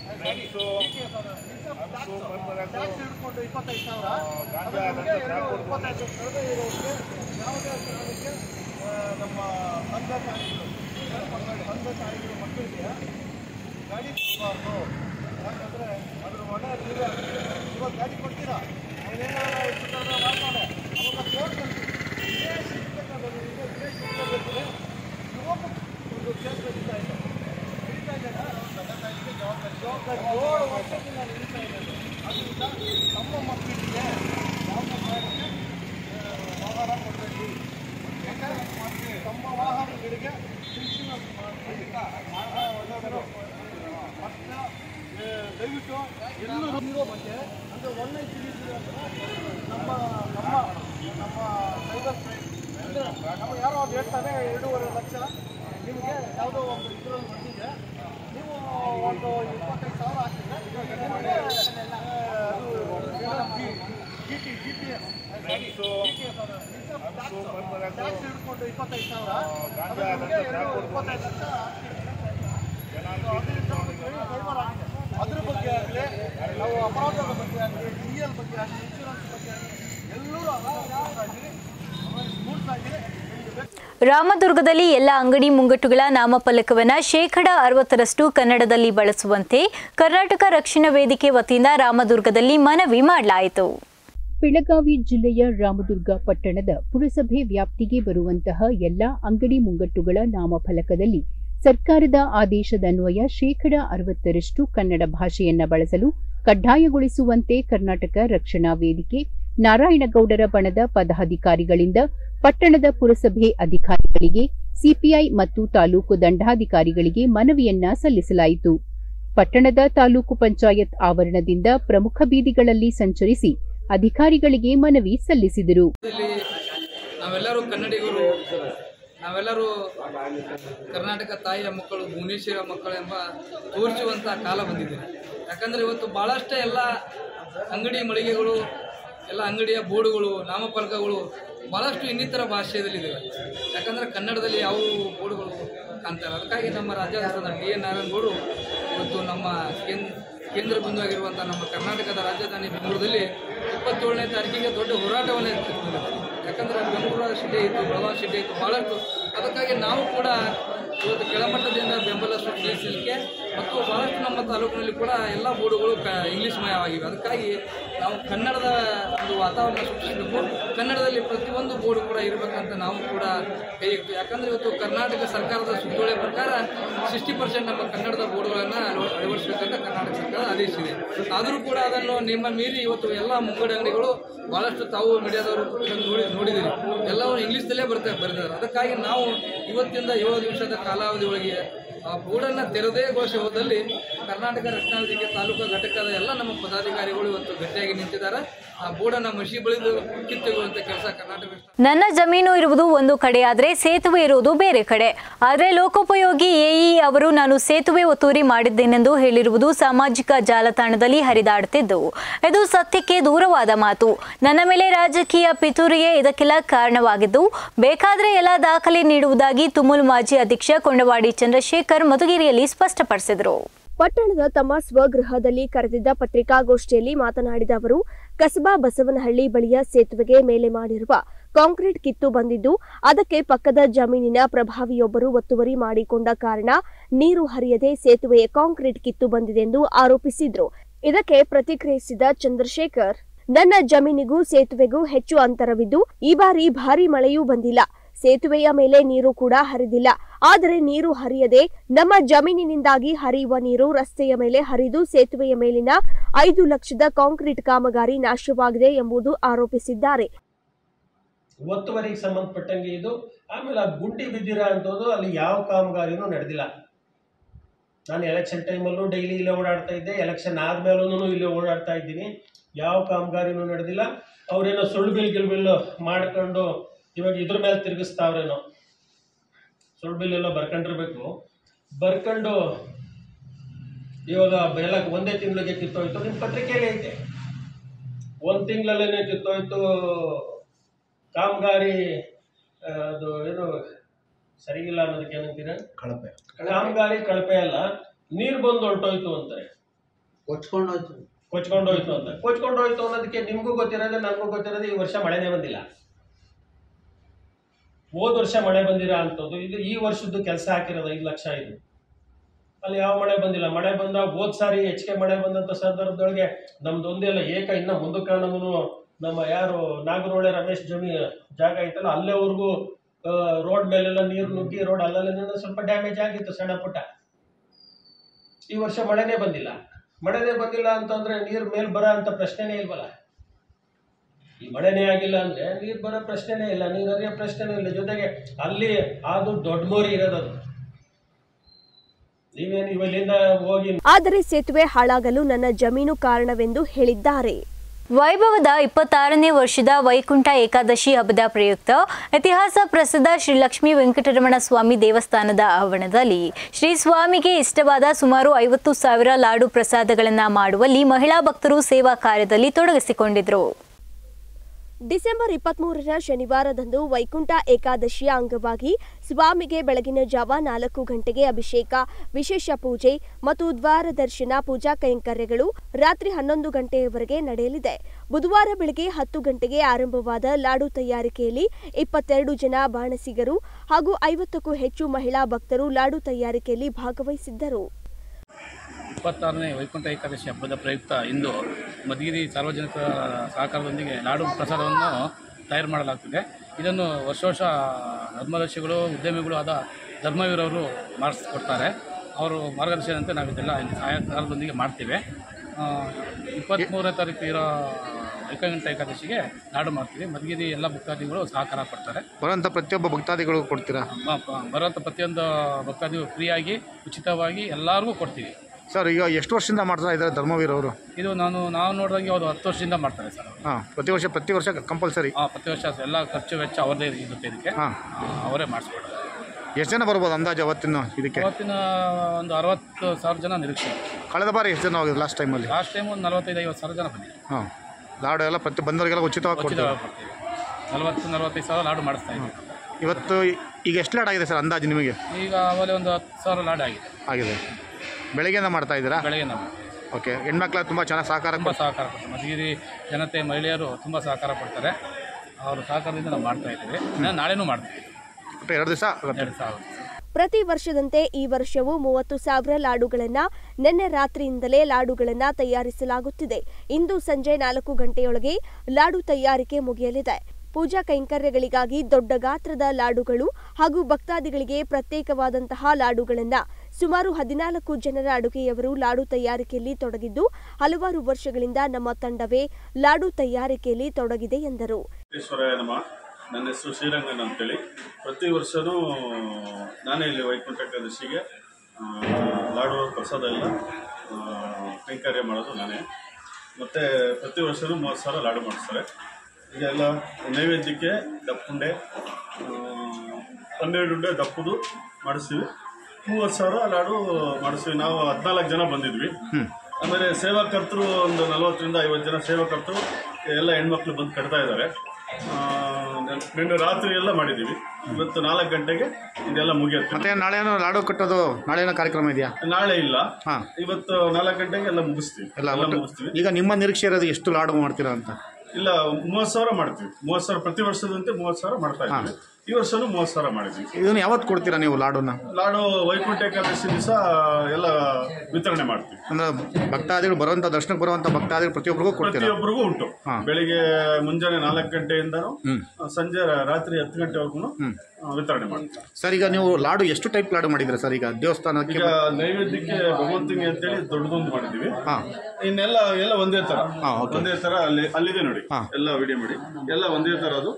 tax ಹಿಡ್ಕೊಂಡು ಇಪ್ಪತ್ತೈದು ಸಾವಿರ ಅದು ನಿಮಗೆ ಎರಡು ಇಪ್ಪತ್ತೈದು ಕಡಿಮೆ ಇರೋರಿಗೆ ಯಾವುದೇ ಕಾರಣಕ್ಕೆ ಆ, ನಮ್ಮ ತಂದೆ ತಾಯಿಗಳು ತಂದೆ ತಾಯಿಗಳು ಮಕ್ಕಳಿಗೆ ಗಾಡಿ ಕೊಡಬಾರ್ದು ಯಾಕಂದರೆ ಅದ್ರ ಒಳ್ಳೆ ನೀವೇ ಇವಾಗ ಗಾಡಿ ಕೊಡ್ತೀರಾ ಅವನೇನಾರ ಹೆಚ್ಚು ಕಡಿಮೆ ಮಾಡ್ತಾನೆ ಅವಾಗ ಕೋರ್ಟಲ್ಲಿ ಇದೇ ಶಿಕ್ಷಕರು ಇದೇ ಇದೇ ಶಿಕ್ಷಕರಿಗೆ ಯುವಕ ಒಂದು ಕೇಸ್ ನಡೀತಾ ಇದೆ ನಡೀತಾ ಇದೆ ತಂದೆ ತಾಯಿಗೆ ಜವಾಬ್ದಾರಿ ಜವಾಬ್ದಾರಿ ಏಳು ವರ್ಷದಿಂದ ನಡೀತಾ ಇದೆ ಅದರಿಂದ ನಮ್ಮ ಮಕ್ಕಳಿಗೆ ಯಾವುದೇ ಕಾರಣಕ್ಕೆ ಆ, ವ್ಯವಹಾರ ಕೊಡಬೇಡಿ ಯಾಕಂದ್ರೆ ತಮ್ಮ ವಾಹನಗಳಿಗೆ ಇನ್ಶೂರೆನ್ಸ್ ಮಾಡಿ ಮತ್ತೆ ಆ, ದಯವಿಟ್ಟು ಎಲ್ಲರೂ ಇರೋ ಬಗ್ಗೆ ಅಂದರೆ ಒನ್ ನೈನ್ ತ್ರೀ ನಮ್ಮ ನಮ್ಮ ನಮ್ಮ ಸೈಬರ್ ಕ್ರೈಮ್ ಅಂದರೆ ನಮ್ಮ ಯಾರೋ ಒಂದು ಹೇಳ್ತಾನೆ ಎರಡೂವರೆ ಲಕ್ಷ ನಿಮಗೆ ಯಾವುದೋ ಒಂದು ಇದರಲ್ಲಿ ಬಂದಿದೆ ನೀವು ಒಂದು ಇಪ್ಪತ್ತೈದು ಸಾವಿರ ಹಾಕಿದ್ರೆ ನಿಮಗೆ ಆ, ಅದು G T G T S tax ಹಿಡ್ಕೊಂಡು ಇಪ್ಪತ್ತೈದು ಸಾವಿರ ಅದು ನಿಮಗೆ ಎರಡು ಇಪ್ಪತ್ತೈದು ಲಕ್ಷ ಅದರಿಂದ ಒಂದು ಕೈ- ಕೈವಾರ ಆಗಿದೆ. ಅದ್ರ ಬಗ್ಗೆ ಆಗಲಿ ನಾವು ಅಪರಾಧದ ಬಗ್ಗೆ ಆಗಲಿ ಡಿ ಎಲ್ ಬಗ್ಗೆ ಆಗಲಿ ಇನ್ಶೂರೆನ್ಸ್ ಬಗ್ಗೆ ಆಗಲಿ ಎಲ್ಲರೂ ಅವೇರ್ನೆಸ್ ಆಗಿರಿ ಸ್ಕೂಲ್ಸ್ ಆಗಿರಿ ನಿಮಗೆ ಬೇಕು ರಾಮದುರ್ಗದಲ್ಲಿ ಎಲ್ಲ ಅಂಗಡಿ ಮುಂಗಟ್ಟುಗಳ ನಾಮಫಲಕವನ್ನು ಶೇಕಡ ಅರವತ್ತರಷ್ಟು ಕನ್ನಡದಲ್ಲಿ ಬಳಸುವಂತೆ ಕರ್ನಾಟಕ ರಕ್ಷಣಾ ವೇದಿಕೆ ವತಿಯಿಂದ ರಾಮದುರ್ಗದಲ್ಲಿ ಮನವಿ ಮಾಡಲಾಯಿತು ಬೆಳಗಾವಿ ಜಿಲ್ಲೆಯ ರಾಮದುರ್ಗ ಪಟ್ಟಣದ ಪುರಸಭೆ ವ್ಯಾಪ್ತಿಗೆ ಬರುವಂತಹ ಎಲ್ಲ ಅಂಗಡಿ ಮುಂಗಟ್ಟುಗಳ ನಾಮಫಲಕದಲ್ಲಿ ಸರ್ಕಾರದ ಆದೇಶದನ್ವಯ ಶೇಕಡ ಅರವತ್ತರಷ್ಟು ಕನ್ನಡ ಭಾಷೆಯನ್ನ ಬಳಸಲು ಕಡ್ಡಾಯಗೊಳಿಸುವಂತೆ ಕರ್ನಾಟಕ ರಕ್ಷಣಾ ವೇದಿಕೆ ನಾರಾಯಣಗೌಡರ ಬಣದ ಪದಾಧಿಕಾರಿಗಳಿಂದ ಪಟ್ಟಣದ ಪುರಸಭೆ ಅಧಿಕಾರಿಗಳಿಗೆ ಸಿಪಿಐ ಮತ್ತು ತಾಲೂಕು ದಂಡಾಧಿಕಾರಿಗಳಿಗೆ ಮನವಿಯನ್ನ ಸಲ್ಲಿಸಲಾಯಿತು ಪಟ್ಟಣದ ತಾಲೂಕು ಪಂಚಾಯತ್ ಆವರಣದಿಂದ ಪ್ರಮುಖ ಬೀದಿಗಳಲ್ಲಿ ಸಂಚರಿಸಿ ಅಧಿಕಾರಿಗಳಿಗೆ ಮನವಿ ಸಲ್ಲಿಸಿದರು ಇಲ್ಲಿ ನಾವೆಲ್ಲರೂ ಕನ್ನಡಿಗರು ನಾವೆಲ್ಲರೂ ಕರ್ನಾಟಕ ತಾಯಿಯ ಮಕ್ಕಳು ಭುವನೇಶ್ವರ ಮಕ್ಕಳೆಂಬ ತೋರಿಸುವಂಥ ಕಾಲ ಬಂದಿದೆ ಯಾಕಂದರೆ ಇವತ್ತು ಭಾಳಷ್ಟೇ ಎಲ್ಲ ಅಂಗಡಿ ಮಳಿಗೆಗಳು ಎಲ್ಲ ಅಂಗಡಿಯ ಬೋರ್ಡುಗಳು ನಾಮಫಲಕಗಳು ಭಾಳಷ್ಟು ಇನ್ನಿತರ ಭಾಷೆಯಲ್ಲಿದ್ದಾವೆ ಯಾಕಂದರೆ ಕನ್ನಡದಲ್ಲಿ ಯಾವ ಬೋರ್ಡುಗಳು ಕಾಣ್ತಾರೆ ಅದಕ್ಕಾಗಿ ನಮ್ಮ ರಾಜ್ಯಾಧ್ಯಕ್ಷರಾದ ಡಿ ಎನ್ ನಾರಾಯಣಗೌಡರು ಇವತ್ತು ನಮ್ಮ ಕೇಂದ್ರ ಕೇಂದ್ರ ಬಿಂದುವಾಗಿರುವಂಥ ನಮ್ಮ ಕರ್ನಾಟಕದ ರಾಜಧಾನಿ ಬೆಂಗಳೂರಲ್ಲಿ ಇಪ್ಪತ್ತೇಳನೇ ತಾರೀಕಿಗೆ ದೊಡ್ಡ ಹೋರಾಟವನ್ನೇ ಎತ್ತಿಕೊಂಡಿದ್ದಾರೆ ಯಾಕಂದರೆ ಬೆಂಗಳೂರು ಸಿಟಿ ಇತ್ತು ಬೆಳಗಾವಿ ಸಿಟಿ ಇತ್ತು ಭಾಳಷ್ಟು ಅದಕ್ಕಾಗಿ ನಾವು ಕೂಡ ಇವತ್ತು ಕೆಳಮಟ್ಟದಿಂದ ಬೆಂಬಲ ಸೂಚಿಸಲಿಕ್ಕೆ ಮತ್ತು ಬಹಳಷ್ಟು ನಮ್ಮ ತಾಲೂಕಿನಲ್ಲಿ ಕೂಡ ಎಲ್ಲ ಬೋರ್ಡುಗಳು ಕ ಇಂಗ್ಲೀಷ್ ಮಯವಾಗಿವೆ ಅದಕ್ಕಾಗಿ ನಾವು ಕನ್ನಡದ ಒಂದು ವಾತಾವರಣ ಸೃಷ್ಟಿಸಬೇಕು ಕನ್ನಡದಲ್ಲಿ ಪ್ರತಿಯೊಂದು ಬೋರ್ಡು ಕೂಡ ಇರಬೇಕಂತ ನಾವು ಕೂಡ ಕೈ ಇಟ್ಟು ಯಾಕಂದರೆ ಇವತ್ತು ಕರ್ನಾಟಕ ಸರ್ಕಾರದ ಸುತ್ತೋಲೆ ಪ್ರಕಾರ ಸಿಕ್ಸ್ಟಿ ಪರ್ಸೆಂಟ್ ನಮ್ಮ ಕನ್ನಡದ ಬೋರ್ಡುಗಳನ್ನು ಅಳವಡಿಸಬೇಕಂತ ಕರ್ನಾಟಕ ಸರ್ಕಾರ ಆದೇಶಿದೆ ಆದರೂ ಕೂಡ ಅದನ್ನು ನಿಮ್ಮ ಮೀರಿ ಇವತ್ತು ಎಲ್ಲ ಮುಂಗಡ ಅಂಗಡಿಗಳು ಭಾಳಷ್ಟು ತಾವು ಮೀಡಿಯಾದವರು ನೋಡಿ ನೋಡಿದ್ದೀರಿ ಎಲ್ಲವೂ ಇಂಗ್ಲೀಷ್ದಲ್ಲೇ ಬರ್ತಾ ಬರೆದಿದ್ದಾರೆ ಅದಕ್ಕಾಗಿ ನಾವು ಇವತ್ತಿಂದ ಏಳು ನಿಮಿಷದ ಕಾಲಾವಧಿ ಒಳಗೆ ಆ ಬೋರ್ಡನ್ನು ತೆರೆದೇಗೊಳಿಸಿ ಹೋದಲ್ಲಿ ಕರ್ನಾಟಕ ರಕ್ಷಣಾ ವೇದಿಕೆ ತಾಲೂಕು ಘಟಕದ ಎಲ್ಲ ನಮ್ಮ ಪದಾಧಿಕಾರಿಗಳು ಇವತ್ತು ಗಟ್ಟಿಯಾಗಿ ನಿಂತಿದ್ದಾರೆ ಆ ಬೋರ್ಡನ್ನು ಮಸಿ ಬಳಿದು ಕಿತ್ತೊಗೆಯುವಂಥ ಕೆಲಸ ಕರ್ನಾಟಕ ರಕ್ಷಣಾ ನನ್ನ ಜಮೀನು ಇರುವುದು ಒಂದು ಕಡೆ ಆದರೆ ಸೇತುವೆ ಇರುವುದು ಬೇರೆ ಕಡೆ ಆದರೆ ಲೋಕೋಪಯೋಗಿ ಎಇ ಅವರು ನಾನು ಸೇತುವೆ ಒತ್ತುವರಿ ಮಾಡಿದ್ದೇನೆಂದು ಹೇಳಿರುವುದು ಸಾಮಾಜಿಕ ಜಾಲತಾಣದಲ್ಲಿ ಹರಿದಾಡುತ್ತಿದ್ದು ಇದು ಸತ್ಯಕ್ಕೆ ದೂರವಾದ ಮಾತು ನನ್ನ ಮೇಲೆ ರಾಜಕೀಯ ಪಿತೂರಿಗೆ ಇದಕ್ಕೆಲ್ಲ ಕಾರಣವಾಗಿದ್ದು ಬೇಕಾದರೆ ಎಲ್ಲ ದಾಖಲೆ ನೀಡುವುದಾಗಿ ತುಮುಲ್ ಮಾಜಿ ಅಧ್ಯಕ್ಷ ಕೊಂಡವಾಡಿ ಚಂದ್ರಶೇಖರ್ ಮಧುಗಿರಿಯಲ್ಲಿ ಸ್ಪಷ್ಟಪಡಿಸಿದರು ಪಟ್ಟಣದ ತಮ್ಮ ಸ್ವಗೃಹದಲ್ಲಿ ಕರೆದಿದ್ದ ಪತ್ರಿಕಾಗೋಷ್ಠಿಯಲ್ಲಿ ಮಾತನಾಡಿದ ಅವರು ಕಸಬಾ ಬಸವನಹಳ್ಳಿ ಬಳಿಯ ಸೇತುವೆಗೆ ಮೇಲೆ ಮಾಡಿರುವ ಕಾಂಕ್ರೀಟ್ ಕಿತ್ತು ಬಂದಿದ್ದು ಅದಕ್ಕೆ ಪಕ್ಕದ ಜಮೀನಿನ ಪ್ರಭಾವಿಯೊಬ್ಬರು ಒತ್ತುವರಿ ಮಾಡಿಕೊಂಡ ಕಾರಣ ನೀರು ಹರಿಯದೆ ಸೇತುವೆಯ ಕಾಂಕ್ರೀಟ್ ಕಿತ್ತು ಬಂದಿದೆಂದು ಆರೋಪಿಸಿದ್ರು ಇದಕ್ಕೆ ಪ್ರತಿಕ್ರಿಯಿಸಿದ ಚಂದ್ರಶೇಖರ್ ನನ್ನ ಜಮೀನಿಗೂ ಸೇತುವೆಗೂ ಹೆಚ್ಚು ಅಂತರವಿದ್ದು ಈ ಬಾರಿ ಭಾರಿ ಮಳೆಯೂ ಬಂದಿಲ್ಲ ಸೇತುವೆಯ ಮೇಲೆ ನೀರು ಕೂಡ ಹರಿದಿಲ್ಲ ಆದರೆ ನೀರು ಹರಿಯದೆ ನಮ್ಮ ಜಮೀನಿನಿಂದಾಗಿ ಹರಿಯುವ ನೀರು ರಸ್ತೆಯ ಮೇಲೆ ಹರಿದು ಸೇತುವೆಯ ಮೇಲಿನ ಐದು ಲಕ್ಷದ ಕಾಂಕ್ರೀಟ್ ಕಾಮಗಾರಿ ನಾಶವಾಗಿದೆ ಎಂಬುದು ಆರೋಪಿಸಿದ್ದಾರೆ ಒತ್ತುವರಿಗೆ ಸಂಬಂಧಪಟ್ಟಂಗೆ ಇದು ಆಮೇಲೆ ಆ ಗುಂಡಿ ಬಿದ್ದಿರ ಅಂತದ್ದು ಅಲ್ಲಿ ಯಾವ ಕಾಮಗಾರಿನೂ ನಡೆದಿಲ್ಲ ನಾನು ಎಲೆಕ್ಷನ್ ಟೈಮಲ್ಲೂ ಡೈಲಿ ಇಲ್ಲೇ ಓಡಾಡ್ತಾ ಇದ್ದೆ ಎಲೆಕ್ಷನ್ ಆದ್ಮೇಲೂ ಇಲ್ಲೇ ಓಡಾಡ್ತಾ ಇದ್ದೀನಿ ಯಾವ ಕಾಮಗಾರಿನೂ ನಡೆದಿಲ್ಲ ಅವ್ರೇನೋ ಸುಳ್ಳು ಬಿಲ್ ಗಿಲ್ ಬಿಲ್ ಮಾಡ್ಕೊಂಡು ಇವಾಗ ಇದ್ರ ಮೇಲೆ ತಿರುಗಿಸ್ತಾವ್ರೇನೋ ಸುಳ್ಳು ಬಿಲ್ ಎಲ್ಲ ಬರ್ಕೊಂಡಿರ್ಬೇಕು ಬರ್ಕೊಂಡು ಇವಾಗ ಎಲ್ಲ ಒಂದೇ ತಿಂಗಳಿಗೆ ಕಿತ್ತೋಯ್ತು ನಿಮ್ಮ ಪತ್ರಿಕೆಯಲ್ಲಿ ಐತೆ ಒಂದು ತಿಂಗಳಲ್ಲೇ ಕಿತ್ತೋಯ್ತು ಕಾಮಗಾರಿ ಆ, ಅದು ಏನು ಸರಿಗಿಲ್ಲ ಅನ್ನೋದಕ್ಕೆ ಏನಂತೀರ ಕಳಪೆ ಕಾಮಗಾರಿ ಕಳಪೆ ಅಲ್ಲ ನೀರು ಬಂದು ಹೊರಟೋಯ್ತು ಅಂತಾರೆ ಕೊಚ್ಕೊಂಡೋಯ್ತು ಕೊಚ್ಕೊಂಡೋಯ್ತು ಅಂತ ಕೊಚ್ಕೊಂಡೋಯ್ತು ಅನ್ನೋದಕ್ಕೆ ನಿಮಗೂ ಗೊತ್ತಿರೋದು ನನಗೂ ಗೊತ್ತಿರೋದು ಈ ವರ್ಷ ಮಳೆನೇ ಬಂದಿಲ್ಲ ಹೋದ ವರ್ಷ ಮಳೆ ಬಂದಿರ ಅಂತದ್ದು ಇದು ಈ ವರ್ಷದ್ದು ಕೆಲಸ ಹಾಕಿರೋದು ಐದು ಲಕ್ಷ ಇದು ಅಲ್ಲಿ ಯಾವ ಮಳೆ ಬಂದಿಲ್ಲ ಮಳೆ ಬಂದಾಗ ಹೋದ್ ಸಾರಿ ಹೆಚ್ಚಿಗೆ ಮಳೆ ಬಂದಂಥ ಸಂದರ್ಭದೊಳಗೆ ನಮ್ದು ಒಂದೇ ಅಲ್ಲ ಏಕ ಇನ್ನ ಮುಂದಕ್ಕೆ ನಮ್ಮನು ನಮ್ಮ ಯಾರು ನಾಗರೋಳೆ ರಮೇಶ್ ಜಮಿ ಜಾಗ ಐತಲ್ಲ ಅಲ್ಲೇವರೆಗೂ ರೋಡ್ ಮೇಲೆಲ್ಲ ನೀರು ನುಗ್ಗಿ ರೋಡ್ ಅಲ್ಲಲ್ಲೆಲ್ಲ ಸ್ವಲ್ಪ ಡ್ಯಾಮೇಜ್ ಆಗಿತ್ತು ಸಣ್ಣ ಪುಟ್ಟ ಈ ವರ್ಷ ಮಳೆನೇ ಬಂದಿಲ್ಲ ಮಳೆನೇ ಬಂದಿಲ್ಲ ಅಂತಂದ್ರೆ ನೀರು ಮೇಲ್ ಬರೋ ಅಂತ ಪ್ರಶ್ನೆನೇ ಇಲ್ವಲ್ಲ ಈ ಮಳೆನೇ ಆಗಿಲ್ಲ ಅಂದ್ರೆ ನೀರು ಬರೋ ಪ್ರಶ್ನೆನೇ ಇಲ್ಲ ನೀರು ಹರಿಯೋ ಪ್ರಶ್ನೆನೇ ಇಲ್ಲ ಜೊತೆಗೆ ಅಲ್ಲಿ ಅದು ದೊಡ್ಡ ಮೋರಿ ಇರೋದದು ನೀವೇನು ಇಲ್ಲಿಂದ ಹೋಗಿ ಆದರೆ ಸೇತುವೆ ಹಾಳಾಗಲು ನನ್ನ ಜಮೀನು ಕಾರಣವೆಂದು ಹೇಳಿದ್ದಾರೆ ವೈಭವದ ಇಪ್ಪತ್ತಾರನೇ ವರ್ಷದ ವೈಕುಂಠ ಏಕಾದಶಿ ಹಬ್ಬದ ಪ್ರಯುಕ್ತ ಇತಿಹಾಸ ಪ್ರಸಿದ್ಧ ಶ್ರೀ ಲಕ್ಷ್ಮೀ ವೆಂಕಟರಮಣ ಸ್ವಾಮಿ ದೇವಸ್ಥಾನದ ಆವರಣದಲ್ಲಿ ಶ್ರೀ ಸ್ವಾಮಿಗೆ ಇಷ್ಟವಾದ ಸುಮಾರು ಐವತ್ತು ಸಾವಿರ ಲಾಡು ಪ್ರಸಾದಗಳನ್ನು ಮಾಡುವಲ್ಲಿ ಮಹಿಳಾ ಭಕ್ತರು ಸೇವಾ ಕಾರ್ಯದಲ್ಲಿ ತೊಡಗಿಸಿಕೊಂಡಿದ್ದರು ಡಿಸೆಂಬರ್ ಇಪ್ಪತ್ಮೂರರ ಶನಿವಾರದಂದು ವೈಕುಂಠ ಏಕಾದಶಿಯ ಅಂಗವಾಗಿ ಸ್ವಾಮಿಗೆ ಬೆಳಗಿನ ಜಾವ ನಾಲ್ಕು ಗಂಟೆಗೆ ಅಭಿಷೇಕ ವಿಶೇಷ ಪೂಜೆ ಮತ್ತು ದ್ವಾರ ದರ್ಶನ ಪೂಜಾ ಕೈಂಕರ್ಯಗಳು ರಾತ್ರಿ ಹನ್ನೊಂದು ಗಂಟೆಯವರೆಗೆ ನಡೆಯಲಿದೆ ಬುಧವಾರ ಬೆಳಗ್ಗೆ ಹತ್ತು ಗಂಟೆಗೆ ಆರಂಭವಾದ ಲಾಡು ತಯಾರಿಕೆಯಲ್ಲಿ ಇಪ್ಪತ್ತೆರಡು ಜನ ಬಾಣಸಿಗರು ಹಾಗೂ ಐವತ್ತಕ್ಕೂ ಹೆಚ್ಚು ಮಹಿಳಾ ಭಕ್ತರು ಲಾಡು ತಯಾರಿಕೆಯಲ್ಲಿ ಭಾಗವಹಿಸಿದ್ದರು ಇಪ್ಪತ್ತಾರನೇ ವೈಕುಂಠ ಏಕಾದಶಿ ಹಬ್ಬದ ಪ್ರಯುಕ್ತ ಇಂದು ಮಧುಗಿರಿ ಸಾರ್ವಜನಿಕ ಸಹಕಾರದೊಂದಿಗೆ ಲಾಡು ಪ್ರಸಾದವನ್ನು ತಯಾರು ಮಾಡಲಾಗ್ತಿದೆ ಇದನ್ನು ವರ್ಷ ವರ್ಷ ಧರ್ಮದರ್ಶಿಗಳು ಉದ್ಯಮಿಗಳು ಆದ ಧರ್ಮವೀರವರು ಮಾಡಿಸ್ಕೊಡ್ತಾರೆ ಅವರು ಮಾರ್ಗದರ್ಶನಂತೆ ನಾವು ಇದೆಲ್ಲ ಇಲ್ಲಿ ಸಹಕಾರದೊಂದಿಗೆ ಮಾಡ್ತೀವಿ ಇಪ್ಪತ್ತ್ಮೂರನೇ ತಾರೀಕು ಇರೋ ವೈಕುಂಠ ಏಕಾದಶಿಗೆ ಲಾಡು ಮಾಡ್ತೀವಿ ಮಧುಗಿರಿ ಎಲ್ಲ ಭಕ್ತಾದಿಗಳು ಸಹಕಾರ ಕೊಡ್ತಾರೆ ಬರೋಂಥ ಪ್ರತಿಯೊಬ್ಬ ಭಕ್ತಾದಿಗಳು ಕೊಡ್ತೀರಾ ಮ- ಪ- ಬರುವಂಥ ಪ್ರತಿಯೊಂದು ಭಕ್ತಾದಿಗಳು ಫ್ರೀಯಾಗಿ ಉಚಿತವಾಗಿ ಎಲ್ಲರಿಗೂ ಕೊಡ್ತೀವಿ ಸರ್ ಈಗ ಎಷ್ಟು ವರ್ಷದಿಂದ ಮಾಡ್ತಾ ಇದ್ದಾರೆ ಧರ್ಮವೀರ್ ಅವರು ಇದು ನಾನು ನಾವು ನೋಡಿದಂಗೆ ಒಂದು ಹತ್ತು ವರ್ಷದಿಂದ ಮಾಡ್ತಾರೆ ಸರ್ ಅವರು. ಹಾಂ ಪ್ರತಿ ವರ್ಷ ಪ್ರತಿ ವರ್ಷ ಕಂಪಲ್ಸರಿ ಆ, ಪ್ರತಿ ವರ್ಷ ಎಲ್ಲ ಖರ್ಚು ವೆಚ್ಚ ಅವರದೇ ಇರುತ್ತೆ ಇದಕ್ಕೆ ಹಾಂ ಆ, ಅವರೇ ಮಾಡಿಸ್ಕೊಡ್ತಾರೆ ಎಷ್ಟು ಜನ ಬರ್ಬೋದು ಅಂದಾಜು ಅವತ್ತಿನ ಇದಕ್ಕೆ ಇವತ್ತಿನ ಒಂದು ಅರವತ್ತು ಸಾವಿರ ಜನ ನಿರೀಕ್ಷೆ ಕಳೆದ ಬಾರಿ ಎಷ್ಟು ಜನ ಹೋಗಿದ್ರು ಲಾಸ್ಟ್ ಟೈಮಲ್ಲಿ ಲಾಸ್ಟ್ ಟೈಮ್ ಒಂದು ನಲವತ್ತೈದು ಐವತ್ತು ಸಾವಿರ ಜನ ಬಂದಿದೆ ಹಾಂ ಲಾಡು ಎಲ್ಲ ಪ್ರತಿ ಬಂದವರಿಗೆಲ್ಲ ಉಚಿತವಾಗಿ ಕೊಡ್ತೀವಿ ಉಚಿತವಾಗಿ ಕೊಡ್ತೀವಿ ನಲವತ್ತು ನಲವತ್ತೈದು ಸಾವಿರ ಲಾಡು ಮಾಡಿಸ್ತಾ ಇದ್ದೀವಿ ಇವತ್ತು ಈಗ ಎಷ್ಟು ಲಾಡ್ ಆಗಿದೆ ಸರ್ ಅಂದಾಜು ನಿಮಗೆ ಈಗ ಅವಲೇ ಒಂದು ಹತ್ತು ಸಾವಿರ ಲಾಡು ಆಗಿದೆ ಆಗಿದೆ ಬೆಳಗ್ಗೆಯಿಂದ ಮಾಡ್ತಾ ಇದ್ದೀರಾ ಬೆಳಗ್ಗೆ ನಾವು ಓಕೆ ಹೆಣ್ಮಕ್ಳ ತುಂಬ ಚೆನ್ನಾಗಿ ಸಹಕಾರ ತುಂಬ ಸಹಕಾರ ಕೊಡ್ತಾರೆ ಮಧುಗಿರಿ ಜನತೆ ಮಹಿಳೆಯರು ತುಂಬ ಸಹಕಾರ ಕೊಡ್ತಾರೆ ಅವರ ಸಹಕಾರದಿಂದ ನಾವು ಮಾಡ್ತಾ ಇದ್ದೀವಿ ಇನ್ನು ನಾಳೆನೂ ಮಾಡ್ತೀವಿ ಕೊಟ್ಟು ಎರಡು ದಿವಸ ಆಗುತ್ತೆ ಎರಡು ಸಾವಿರ ಪ್ರತಿ ವರ್ಷದಂತೆ ಈ ವರ್ಷವೂ ಮೂವತ್ತು ಸಾವಿರ ಲಾಡುಗಳನ್ನು ನಿನ್ನೆ ರಾತ್ರಿಯಿಂದಲೇ ಲಾಡುಗಳನ್ನು ತಯಾರಿಸಲಾಗುತ್ತಿದೆ ಇಂದು ಸಂಜೆ ನಾಲ್ಕು ಗಂಟೆಯೊಳಗೆ ಲಾಡು ತಯಾರಿಕೆ ಮುಗಿಯಲಿದೆ ಪೂಜಾ ಕೈಂಕರ್ಯಗಳಿಗಾಗಿ ದೊಡ್ಡ ಗಾತ್ರದ ಲಾಡುಗಳು ಹಾಗೂ ಭಕ್ತಾದಿಗಳಿಗೆ ಪ್ರತ್ಯೇಕವಾದಂತಹ ಲಾಡುಗಳನ್ನು ಸುಮಾರು ಹದಿನಾಲ್ಕು ಜನರ ಅಡುಗೆಯವರು ಲಾಡು ತಯಾರಿಕೆಯಲ್ಲಿ ತೊಡಗಿದ್ದು ಹಲವಾರು ವರ್ಷಗಳಿಂದ ನಮ್ಮ ತಂಡವೇ ಲಾಡು ತಯಾರಿಕೆಯಲ್ಲಿ ತೊಡಗಿದೆ ಎಂದರು ಈಶ್ವರಾಯ ನಮಃ ನನ್ನ ಹೆಸರು ಶ್ರೀರಂಗನ್ ಅಂತೇಳಿ ಪ್ರತಿ ವರ್ಷವೂ ನಾನೇ ಇಲ್ಲಿ ವೈಕುಂಠ ಏಕಾದಶಿಗೆ ಆ, ಲಾಡು ಪ್ರಸಾದ ಎಲ್ಲ ಆ, ಕೈಂಕರ್ಯ ಮಾಡೋದು ನಾನೇ ಮತ್ತು ಪ್ರತಿ ವರ್ಷವೂ ಮೂವತ್ತು ಸಾವಿರ ಲಾಡು ಮಾಡಿಸ್ತಾರೆ ಈಗ ಎಲ್ಲ ನೈವೇದ್ಯಕ್ಕೆ ದಪ್ಪುಂಡೆ ಆ, ಹನ್ನೆರಡು ಉಂಡೆ ದಪ್ಪುದು ಮಾಡಿಸ್ತೀವಿ ಮೂವತ್ತು ಸಾವಿರ ಲಾಡು ಮಾಡಿಸ್ತೀವಿ ನಾವು ಹದಿನಾಲ್ಕು ಜನ ಬಂದಿದ್ವಿ ಆಮೇಲೆ ಸೇವಾಕರ್ತರು ಒಂದು ನಲವತ್ತರಿಂದ ಐವತ್ತು ಜನ ಸೇವಾಕರ್ತರು ಎಲ್ಲ ಹೆಣ್ಮಕ್ಳು ಬಂದು ಕಟ್ತಾ ಇದ್ದಾರೆ ಆ, ನಿನ್ನೆ ರಾತ್ರಿ ಎಲ್ಲ ಮಾಡಿದ್ದೀವಿ ಇವತ್ತು ನಾಲ್ಕು ಗಂಟೆಗೆ ಇದೆಲ್ಲ ಮುಗಿಯುತ್ತೆ ಮತ್ತೆ ನಾಳೆ ಏನೋ ಲಾಡು ಕಟ್ಟೋದು ನಾಳೆ ಏನೋ ಕಾರ್ಯಕ್ರಮ ಇದೆಯಾ ನಾಳೆ ಇಲ್ಲ ಹಾಂ ಇವತ್ತು ನಾಲ್ಕು ಗಂಟೆಗೆ ಎಲ್ಲ ಮುಗಿಸ್ತೀವಿ ಎಲ್ಲ ಎಲ್ಲ ಒಟ್ಟು ಮುಗಿಸ್ತೀವಿ ಈಗ ನಿಮ್ಮ ನಿರೀಕ್ಷೆ ಇರೋದು ಎಷ್ಟು ಲಾಡು ಮಾಡ್ತೀರಾ ಅಂತ ಇಲ್ಲ ಮೂವತ್ತು ಸಾವಿರ ಮಾಡ್ತೀವಿ ಮೂವತ್ತು ಸಾವಿರ ಪ್ರತಿ ವರ್ಷದಂತೆ ಮೂವತ್ತು ಸಾವಿರ ಮಾಡ್ತಾ ಇದ್ದೀವಿ ಈ ವರ್ಷನೂ ಮೂವತ್ತು ಸಾವಿರ ಮಾಡಿದ್ವಿ ಇದನ್ನು ಯಾವತ್ತು ಕೊಡ್ತೀರಾ ನೀವು ಲಾಡುನ ಲಾಡು ವೈಕುಂಠ ಏಕಾದಶಿ ದಿವಸ ಎಲ್ಲ ವಿತರಣೆ ಮಾಡ್ತೀವಿ ಅಂದ್ರೆ ಭಕ್ತಾದಿಗಳು ಬರುವಂಥ ದರ್ಶನಕ್ಕೆ ಬರುವಂಥ ಭಕ್ತಾದಿಗಳು ಪ್ರತಿಯೊಬ್ಬರಿಗೂ ಕೊಡ್ತೀರಾ ಪ್ರತಿಯೊಬ್ಬರಿಗೂ ಉಂಟು ಹಾ. ಬೆಳಿಗ್ಗೆ ಮುಂಜಾನೆ ನಾಲ್ಕು ಗಂಟೆಯಿಂದನೂ ಹ್ಮ್. ಸಂಜೆ ರಾತ್ರಿ ಹತ್ತು ಗಂಟೆವರೆಗೂ ವಿತರಣೆ ಮಾಡ್ತೀವಿ ಸರ್ ಈಗ ನೀವು ಲಾಡು ಎಷ್ಟು ಟೈಪ್ ಲಾಡು ಮಾಡಿದ್ದೀರಾ ಸರ್ ಈಗ ದೇವಸ್ಥಾನಕ್ಕೆ ಈಗ ನೈವೇದ್ಯಕ್ಕೆ ಭಗವಂತನಿಗೆ ಅಂತೇಳಿ ದೊಡ್ಡದೊಂದು ಮಾಡಿದೀವಿ ಹಾಂ ಇನ್ನೆಲ್ಲ ಎಲ್ಲ ಒಂದೇ ತರ ಹಾ, okay. ಒಂದೇ ತರ ಅಲ್ಲಿ ಅಲ್ಲಿದೆ ನೋಡಿ ಹಾ. ಎಲ್ಲ ವಿಡಿಯೋ ಮಾಡಿ ಎಲ್ಲ ಒಂದೇ ತರ ಅದು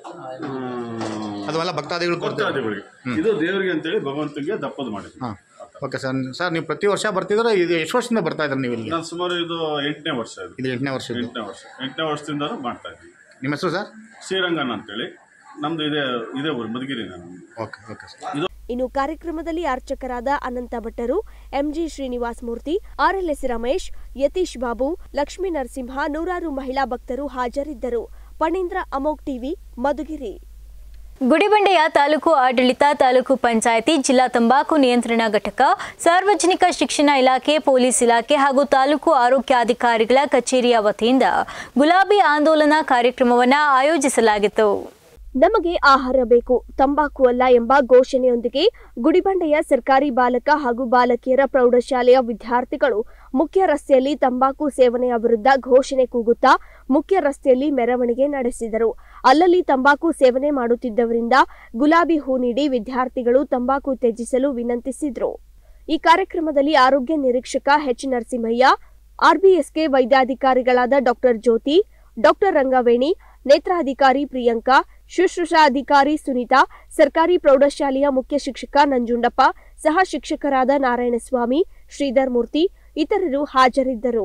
ಹ್ಮ್, ಅದೆಲ್ಲ ಭಕ್ತಾದಿಗಳು ಕೊಡ್ತೀರಾ ಭಕ್ತಾದಿಗಳಿಗೆ ಇದು ದೇವರಿಗೆ ಅಂತೇಳಿ ಭಗವಂತನಿಗೆ ದಪ್ಪದು ಮಾಡಿದ್ವಿ ಹಾಂ ಓಕೆ ಸರ್ ಸರ್ ನೀವು ಪ್ರತಿ ವರ್ಷ ಬರ್ತಿದ್ರೆ ಇದು ಎಷ್ಟು ವರ್ಷದಿಂದ ಬರ್ತಾ ಇದ್ದಾರೆ ನೀವು ಇಲ್ಲಿಗೆ ನಾನು ಸುಮಾರು ಇದು ಎಂಟನೇ ವರ್ಷ ಇದು ಇದು ಎಂಟನೇ ವರ್ಷದ್ದು ಎಂಟನೇ ವರ್ಷ ಎಂಟನೇ ವರ್ಷದಿಂದ ಮಾಡ್ತಾ ಇದ್ದೀವಿ ನಿಮ್ಮ ಹೆಸರು ಸರ್ ಶ್ರೀರಂಗನ್ ಅಂತೇಳಿ ನಮ್ದು ಇದೇ ಇದೇ ಊರು ಮಧುಗಿರಿ ನಾನು ಓಕೆ ಓಕೆ ಸರ್ ಇನ್ನು ಕಾರ್ಯಕ್ರಮದಲ್ಲಿ ಅರ್ಚಕರಾದ ಅನಂತ ಭಟ್ಟರು ಎಂಜಿ ಶ್ರೀನಿವಾಸ್ ಮೂರ್ತಿ ಆರ್ಎಲ್ಎಸ್ ರಮೇಶ್ ಯತೀಶ್ ಬಾಬು ಲಕ್ಷ್ಮೀ ನರಸಿಂಹ ನೂರಾರು ಮಹಿಳಾ ಭಕ್ತರು ಹಾಜರಿದ್ದರು ಪಣೀಂದ್ರ ಅಮೋಕ್ ಟಿವಿ ಮಧುಗಿರಿ ಗುಡಿಬಂಡೆಯ ತಾಲೂಕು ಆಡಳಿತ ತಾಲೂಕು ಪಂಚಾಯಿತಿ ಜಿಲ್ಲಾ ತಂಬಾಕು ನಿಯಂತ್ರಣ ಘಟಕ ಸಾರ್ವಜನಿಕ ಶಿಕ್ಷಣ ಇಲಾಖೆ ಪೊಲೀಸ್ ಇಲಾಖೆ ಹಾಗೂ ತಾಲೂಕು ಆರೋಗ್ಯಾಧಿಕಾರಿಗಳ ಕಚೇರಿಯ ವತಿಯಿಂದ ಗುಲಾಬಿ ಆಂದೋಲನ ಕಾರ್ಯಕ್ರಮವನ್ನು ಆಯೋಜಿಸಲಾಗಿತ್ತು ನಮಗೆ ಆಹಾರ ಬೇಕು ತಂಬಾಕು ಅಲ್ಲ ಎಂಬ ಘೋಷಣೆಯೊಂದಿಗೆ ಗುಡಿಬಂಡೆಯ ಸರ್ಕಾರಿ ಬಾಲಕ ಹಾಗೂ ಬಾಲಕಿಯರ ಪ್ರೌಢಶಾಲೆಯ ವಿದ್ಯಾರ್ಥಿಗಳು ಮುಖ್ಯ ರಸ್ತೆಯಲ್ಲಿ ತಂಬಾಕು ಸೇವನೆಯ ವಿರುದ್ಧ ಘೋಷಣೆ ಕೂಗುತ್ತಾ ಮುಖ್ಯ ರಸ್ತೆಯಲ್ಲಿ ಮೆರವಣಿಗೆ ನಡೆಸಿದರು ಅಲ್ಲಲ್ಲಿ ತಂಬಾಕು ಸೇವನೆ ಮಾಡುತ್ತಿದ್ದವರಿಂದ ಗುಲಾಬಿ ಹೂ ನೀಡಿ ವಿದ್ಯಾರ್ಥಿಗಳು ತಂಬಾಕು ತ್ಯಜಿಸಲು ವಿನಂತಿಸಿದ್ರು ಈ ಕಾರ್ಯಕ್ರಮದಲ್ಲಿ ಆರೋಗ್ಯ ನಿರೀಕ್ಷಕ ಎಚ್ ನರಸಿಂಹಯ್ಯ ಆರ್ಬಿಎಸ್ಕೆ ವೈದ್ಯಾಧಿಕಾರಿಗಳಾದ ಡಾಕ್ಟರ್ ಜ್ಯೋತಿ ಡಾಕ್ಟರ್ ರಂಗವೇಣಿ ನೇತ್ರಾಧಿಕಾರಿ ಪ್ರಿಯಾಂಕಾ ಶುಶ್ರೂಷಾಧಿಕಾರಿ ಸುನೀತಾ ಸರ್ಕಾರಿ ಪ್ರೌಢಶಾಲೆಯ ಮುಖ್ಯ ಶಿಕ್ಷಕ ನಂಜುಂಡಪ್ಪ ಸಹ ಶಿಕ್ಷಕರಾದ ನಾರಾಯಣಸ್ವಾಮಿ ಶ್ರೀಧರ್ ಮೂರ್ತಿ ಇತರರು ಹಾಜರಿದ್ದರು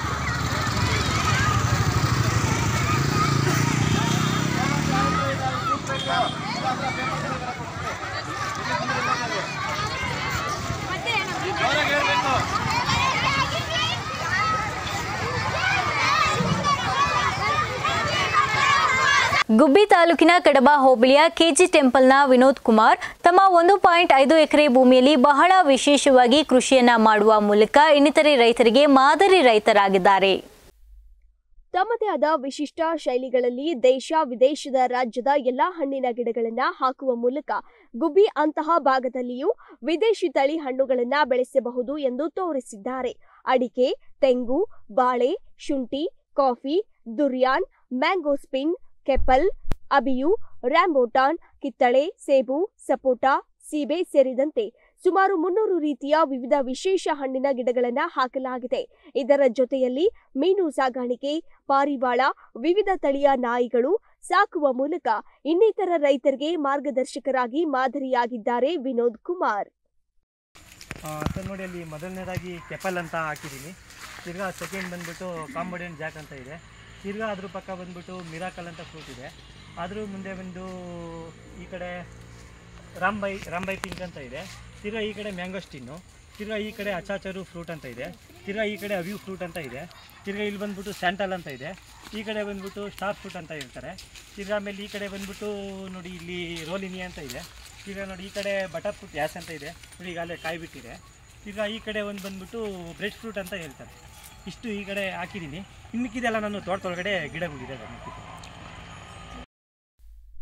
ಗುಬ್ಬಿ ತಾಲೂಕಿನ ಕಡಬ ಹೋಬಳಿಯ ಕೆಜಿ ಟೆಂಪಲ್ನ ವಿನೋದ್ ಕುಮಾರ್ ತಮ್ಮ ಒಂದು ಪಾಯಿಂಟ್ ಐದು ಎಕರೆ ಭೂಮಿಯಲ್ಲಿ ಬಹಳ ವಿಶೇಷವಾಗಿ ಕೃಷಿಯನ್ನ ಮಾಡುವ ಮೂಲಕ ಇನ್ನಿತರೆ ರೈತರಿಗೆ ಮಾದರಿ ರೈತರಾಗಿದ್ದಾರೆ ತಮ್ಮದೇ ಆದ ವಿಶಿಷ್ಟ ಶೈಲಿಗಳಲ್ಲಿ ದೇಶ ವಿದೇಶದ ರಾಜ್ಯದ ಎಲ್ಲಾ ಹಣ್ಣಿನ ಗಿಡಗಳನ್ನ ಹಾಕುವ ಮೂಲಕ ಗುಬ್ಬಿ ಅಂತಹ ಭಾಗದಲ್ಲಿಯೂ ವಿದೇಶಿ ತಳಿ ಹಣ್ಣುಗಳನ್ನ ಬೆಳೆಸಬಹುದು ಎಂದು ತೋರಿಸಿದ್ದಾರೆ ಅಡಿಕೆ ತೆಂಗು ಬಾಳೆ ಶುಂಠಿ ಕಾಫಿ ದುರ್ಯಾನ್ ಮ್ಯಾಂಗೋ ಸ್ಪಿನ್ ಕೆಪಲ್ ಅಬಿಯು ರ್ಯಾಂಬೋಟಾನ್ ಕಿತ್ತಳೆ ಸೇಬು ಸಪೋಟ ಸೀಬೆ ಸೇರಿದಂತೆ ಸುಮಾರು ಮುನ್ನೂರು ರೀತಿಯ ವಿವಿಧ ವಿಶೇಷ ಹಣ್ಣಿನ ಗಿಡಗಳನ್ನ ಹಾಕಲಾಗಿದೆ ಇದರ ಜೊತೆಯಲ್ಲಿ ಮೀನು ಸಾಗಾಣಿಕೆ ಪಾರಿವಾಳ ವಿವಿಧ ತಳಿಯ ನಾಯಿಗಳು ಸಾಕುವ ಮೂಲಕ ಇನ್ನಿತರ ರೈತರಿಗೆ ಮಾರ್ಗದರ್ಶಕರಾಗಿ ಮಾದರಿಯಾಗಿದ್ದಾರೆ ವಿನೋದ್ ಕುಮಾರ್ ಸರ್ ನೋಡಿ ಅಲ್ಲಿ ಮೊದಲನೇದಾಗಿ ಕೆಪಲ್ ಅಂತ ಹಾಕಿದ್ದೀನಿ ತಿರ್ಗಾ ಸೆಕೆಂಡ್ ಬಂದ್ಬಿಟ್ಟು ಕಾಂಬೋಡಿಯನ್ ಜಾಕ್ ಅಂತ ಇದೆ ತಿರ್ಗಾ ಅದ್ರ ಪಕ್ಕ ಬಂದ್ಬಿಟ್ಟು ಮಿರಾಕಲ್ ಅಂತ ಫ್ರೂಟ್ ಇದೆ ಅದ್ರ ಮುಂದೆ ಬಂದು ಈ ಕಡೆ ರಾಂಬೈ ರಾಂಬೈ ಪಿಂಕ್ ಅಂತ ಇದೆ ತಿರ್ಗಾ ಈ ಕಡೆ ಮ್ಯಾಂಗೋಸ್ಟಿನ್ನು ತಿರ್ಗಾ ಈ ಕಡೆ ಅಚಾಚರು ಫ್ರೂಟ್ ಅಂತ ಇದೆ ತಿರ್ಗಾ ಈ ಕಡೆ ಅವ್ಯೂ ಫ್ರೂಟ್ ಅಂತ ಇದೆ ತಿರ್ಗಾ ಇಲ್ಲಿ ಬಂದ್ಬಿಟ್ಟು ಸ್ಯಾಂಟಲ್ ಅಂತ ಇದೆ ಈ ಕಡೆ ಬಂದ್ಬಿಟ್ಟು ಸ್ಟಾರ್ ಫ್ರೂಟ್ ಅಂತ ಹೇಳ್ತಾರೆ ತಿರ್ಗಾ ಆಮೇಲೆ ಈ ಕಡೆ ಬಂದ್ಬಿಟ್ಟು ನೋಡಿ ಇಲ್ಲಿ ರೋಲಿನಿ ಅಂತ ಇದೆ ತಿರ್ಗಾ ನೋಡಿ ಈ ಕಡೆ ಬಟರ್ ಫ್ರೂಟ್ ಯಾಸ್ ಅಂತ ಇದೆ ನೋಡಿ ಈಗಾಗಲೇ ಕಾಯಿ ಬಿಟ್ಟಿದೆ ತಿರ್ಗಾ ಈ ಕಡೆ ಒಂದು ಬಂದ್ಬಿಟ್ಟು ಬ್ರೆಡ್ ಫ್ರೂಟ್ ಅಂತ ಹೇಳ್ತಾರೆ ಇಷ್ಟು ಈ ಕಡೆ ಹಾಕಿದ್ದೀನಿ ಇನ್ನು ಮಿಕ್ಕಿದೆಲ್ಲ ನಾನು ತೋಟದೊಳಗಡೆ ಗಿಡಗಳಿದೆ ಮಿಕ್ಕಿದ್ದು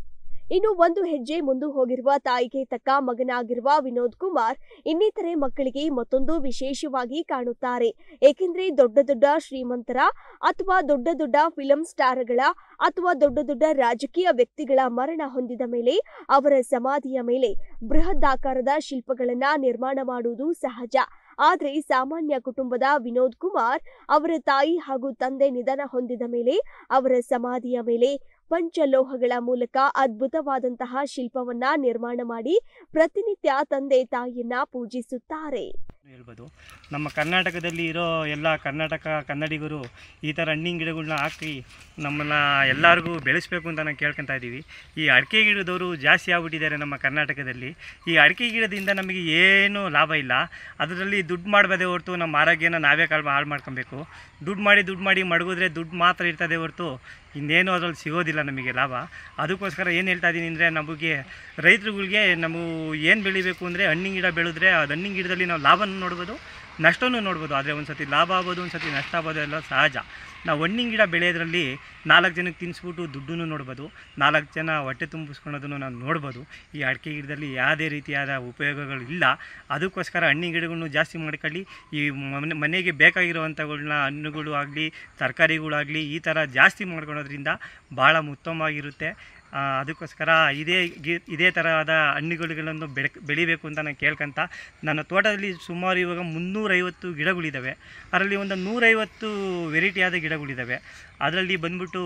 ಇನ್ನು ಒಂದು ಹೆಜ್ಜೆ ಮುಂದೆ ಹೋಗಿರುವ ತಾಯಿಗೆ ತಕ್ಕ ಮಗನಾಗಿರುವ ವಿನೋದ್ ಕುಮಾರ್ ಇನ್ನಿತರೆ ಮಕ್ಕಳಿಗೆ ಮತ್ತೊಂದು ವಿಶೇಷವಾಗಿ ಕಾಣುತ್ತಾರೆ ಏಕೆಂದ್ರೆ ದೊಡ್ಡ ದೊಡ್ಡ ಶ್ರೀಮಂತರ ಅಥವಾ ದೊಡ್ಡ ದೊಡ್ಡ ಫಿಲಂ ಸ್ಟಾರ್ಗಳ ಅಥವಾ ದೊಡ್ಡ ದೊಡ್ಡ ರಾಜಕೀಯ ವ್ಯಕ್ತಿಗಳ ಮರಣ ಹೊಂದಿದ ಮೇಲೆ ಅವರ ಸಮಾಧಿಯ ಮೇಲೆ ಬೃಹದಾಕಾರದ ಶಿಲ್ಪಗಳನ್ನ ನಿರ್ಮಾಣ ಮಾಡುವುದು ಸಹಜ ಆದರೆ ಸಾಮಾನ್ಯ ಕುಟುಂಬದ ವಿನೋದ್ ಕುಮಾರ್ ಅವರ ತಾಯಿ ಹಾಗೂ ತಂದೆ ನಿಧನ ಹೊಂದಿದ ಮೇಲೆ ಅವರ ಸಮಾಧಿಯ ಮೇಲೆ ಪಂಚಲೋಹಗಳ ಮೂಲಕ ಅದ್ಭುತವಾದಂತಹ ಶಿಲ್ಪವನ್ನ ನಿರ್ಮಾಣ ಮಾಡಿ ಪ್ರತಿನಿತ್ಯ ತಂದೆ ತಾಯಿಯನ್ನ ಪೂಜಿಸುತ್ತಾರೆ ಹೇಳ್ಬೋದು ನಮ್ಮ ಕರ್ನಾಟಕದಲ್ಲಿ ಇರೋ ಎಲ್ಲ ಕರ್ನಾಟಕ ಕನ್ನಡಿಗರು ಈ ಥರ ಹಣ್ಣಿನ ಗಿಡಗಳನ್ನ ಹಾಕಿ ನಮ್ಮನ್ನು ಎಲ್ಲರಿಗೂ ಬೆಳೆಸಬೇಕು ಅಂತ ನಾವು ಕೇಳ್ಕೊತಾ ಇದ್ದೀವಿ ಈ ಅಡಿಕೆ ಗಿಡದವರು ಜಾಸ್ತಿ ಆಗ್ಬಿಟ್ಟಿದ್ದಾರೆ ನಮ್ಮ ಕರ್ನಾಟಕದಲ್ಲಿ ಈ ಅಡಿಕೆ ಗಿಡದಿಂದ ನಮಗೆ ಏನು ಲಾಭ ಇಲ್ಲ ಅದರಲ್ಲಿ ದುಡ್ಡು ಮಾಡಬೋದೇ ಹೊರತು ನಮ್ಮ ಆರೋಗ್ಯನ ನಾವೇ ಕಾಳು ಹಾಳು ಮಾಡ್ಕೊಬೇಕು ದುಡ್ಡು ಮಾಡಿ ದುಡ್ಡು ಮಾಡಿ ಮಡಗಿದ್ರೆ ದುಡ್ಡು ಮಾತ್ರ ಇರ್ತದೆ ಹೊರತು ಇನ್ನೇನು ಅದರಲ್ಲಿ ಸಿಗೋದಿಲ್ಲ ನಮಗೆ ಲಾಭ ಅದಕ್ಕೋಸ್ಕರ ಏನು ಹೇಳ್ತಾ ಇದ್ದೀನಿ ಅಂದರೆ ನಮಗೆ ರೈತರುಗಳಿಗೆ ನಾವು ಏನು ಬೆಳಿಬೇಕು ಅಂದರೆ ಹಣ್ಣಿನ ಗಿಡ ಬೆಳೆದ್ರೆ ಅದು ಹಣ್ಣಿನ ಗಿಡದಲ್ಲಿ ನಾವು ಲಾಭನ ನೋಡ್ಬೋದು ನಷ್ಟನೂ ನೋಡ್ಬೋದು ಆದರೆ ಒಂದು ಸತಿ ಲಾಭ ಆಗ್ಬೋದು ಒಂದು ಸತಿ ನಷ್ಟ ಆಗ್ಬೋದು ಎಲ್ಲ ಸಹಜ ನಾವು ಹಣ್ಣಿನ ಗಿಡ ಬೆಳೆಯೋದ್ರಲ್ಲಿ ನಾಲ್ಕು ಜನಕ್ಕೆ ತಿನ್ನಿಸ್ಬಿಟ್ಟು ದುಡ್ಡನ್ನು ನೋಡ್ಬೋದು ನಾಲ್ಕು ಜನ ಹೊಟ್ಟೆ ತುಂಬಿಸ್ಕೊಳೋದನ್ನು ನಾವು ನೋಡ್ಬೋದು ಈ ಅಡಿಕೆ ಗಿಡದಲ್ಲಿ ಯಾವುದೇ ರೀತಿಯಾದ ಉಪಯೋಗಗಳು ಇಲ್ಲ ಅದಕ್ಕೋಸ್ಕರ ಹಣ್ಣಿನ ಗಿಡಗಳನ್ನು ಜಾಸ್ತಿ ಮಾಡ್ಕೊಳ್ಳಿ ಈ ಮನೆ ಮನೆಗೆ ಬೇಕಾಗಿರುವಂಥಗಳನ್ನ ಹಣ್ಣುಗಳು ಆಗಲಿ ತರಕಾರಿಗಳಾಗಲಿ ಈ ಥರ ಜಾಸ್ತಿ ಮಾಡ್ಕೊಳೋದ್ರಿಂದ ಭಾಳ ಉತ್ತಮವಾಗಿರುತ್ತೆ ಆ, ಅದಕ್ಕೋಸ್ಕರ ಇದೇ ಗಿ ಇದೇ ಥರದ ಹಣ್ಣುಗಳನ್ನು ಬೆಳೆ ಬೆಳಿಬೇಕು ಅಂತ ನಾನು ಕೇಳ್ಕೊಂತ ನನ್ನ ತೋಟದಲ್ಲಿ ಸುಮಾರು ಇವಾಗ ಮುನ್ನೂರೈವತ್ತು ಗಿಡಗಳಿದ್ದಾವೆ ಅದರಲ್ಲಿ ಒಂದು ನೂರೈವತ್ತು ವೆರೈಟಿಯಾದ ಗಿಡಗಳಿದ್ದಾವೆ ಅದರಲ್ಲಿ ಬಂದ್ಬಿಟ್ಟು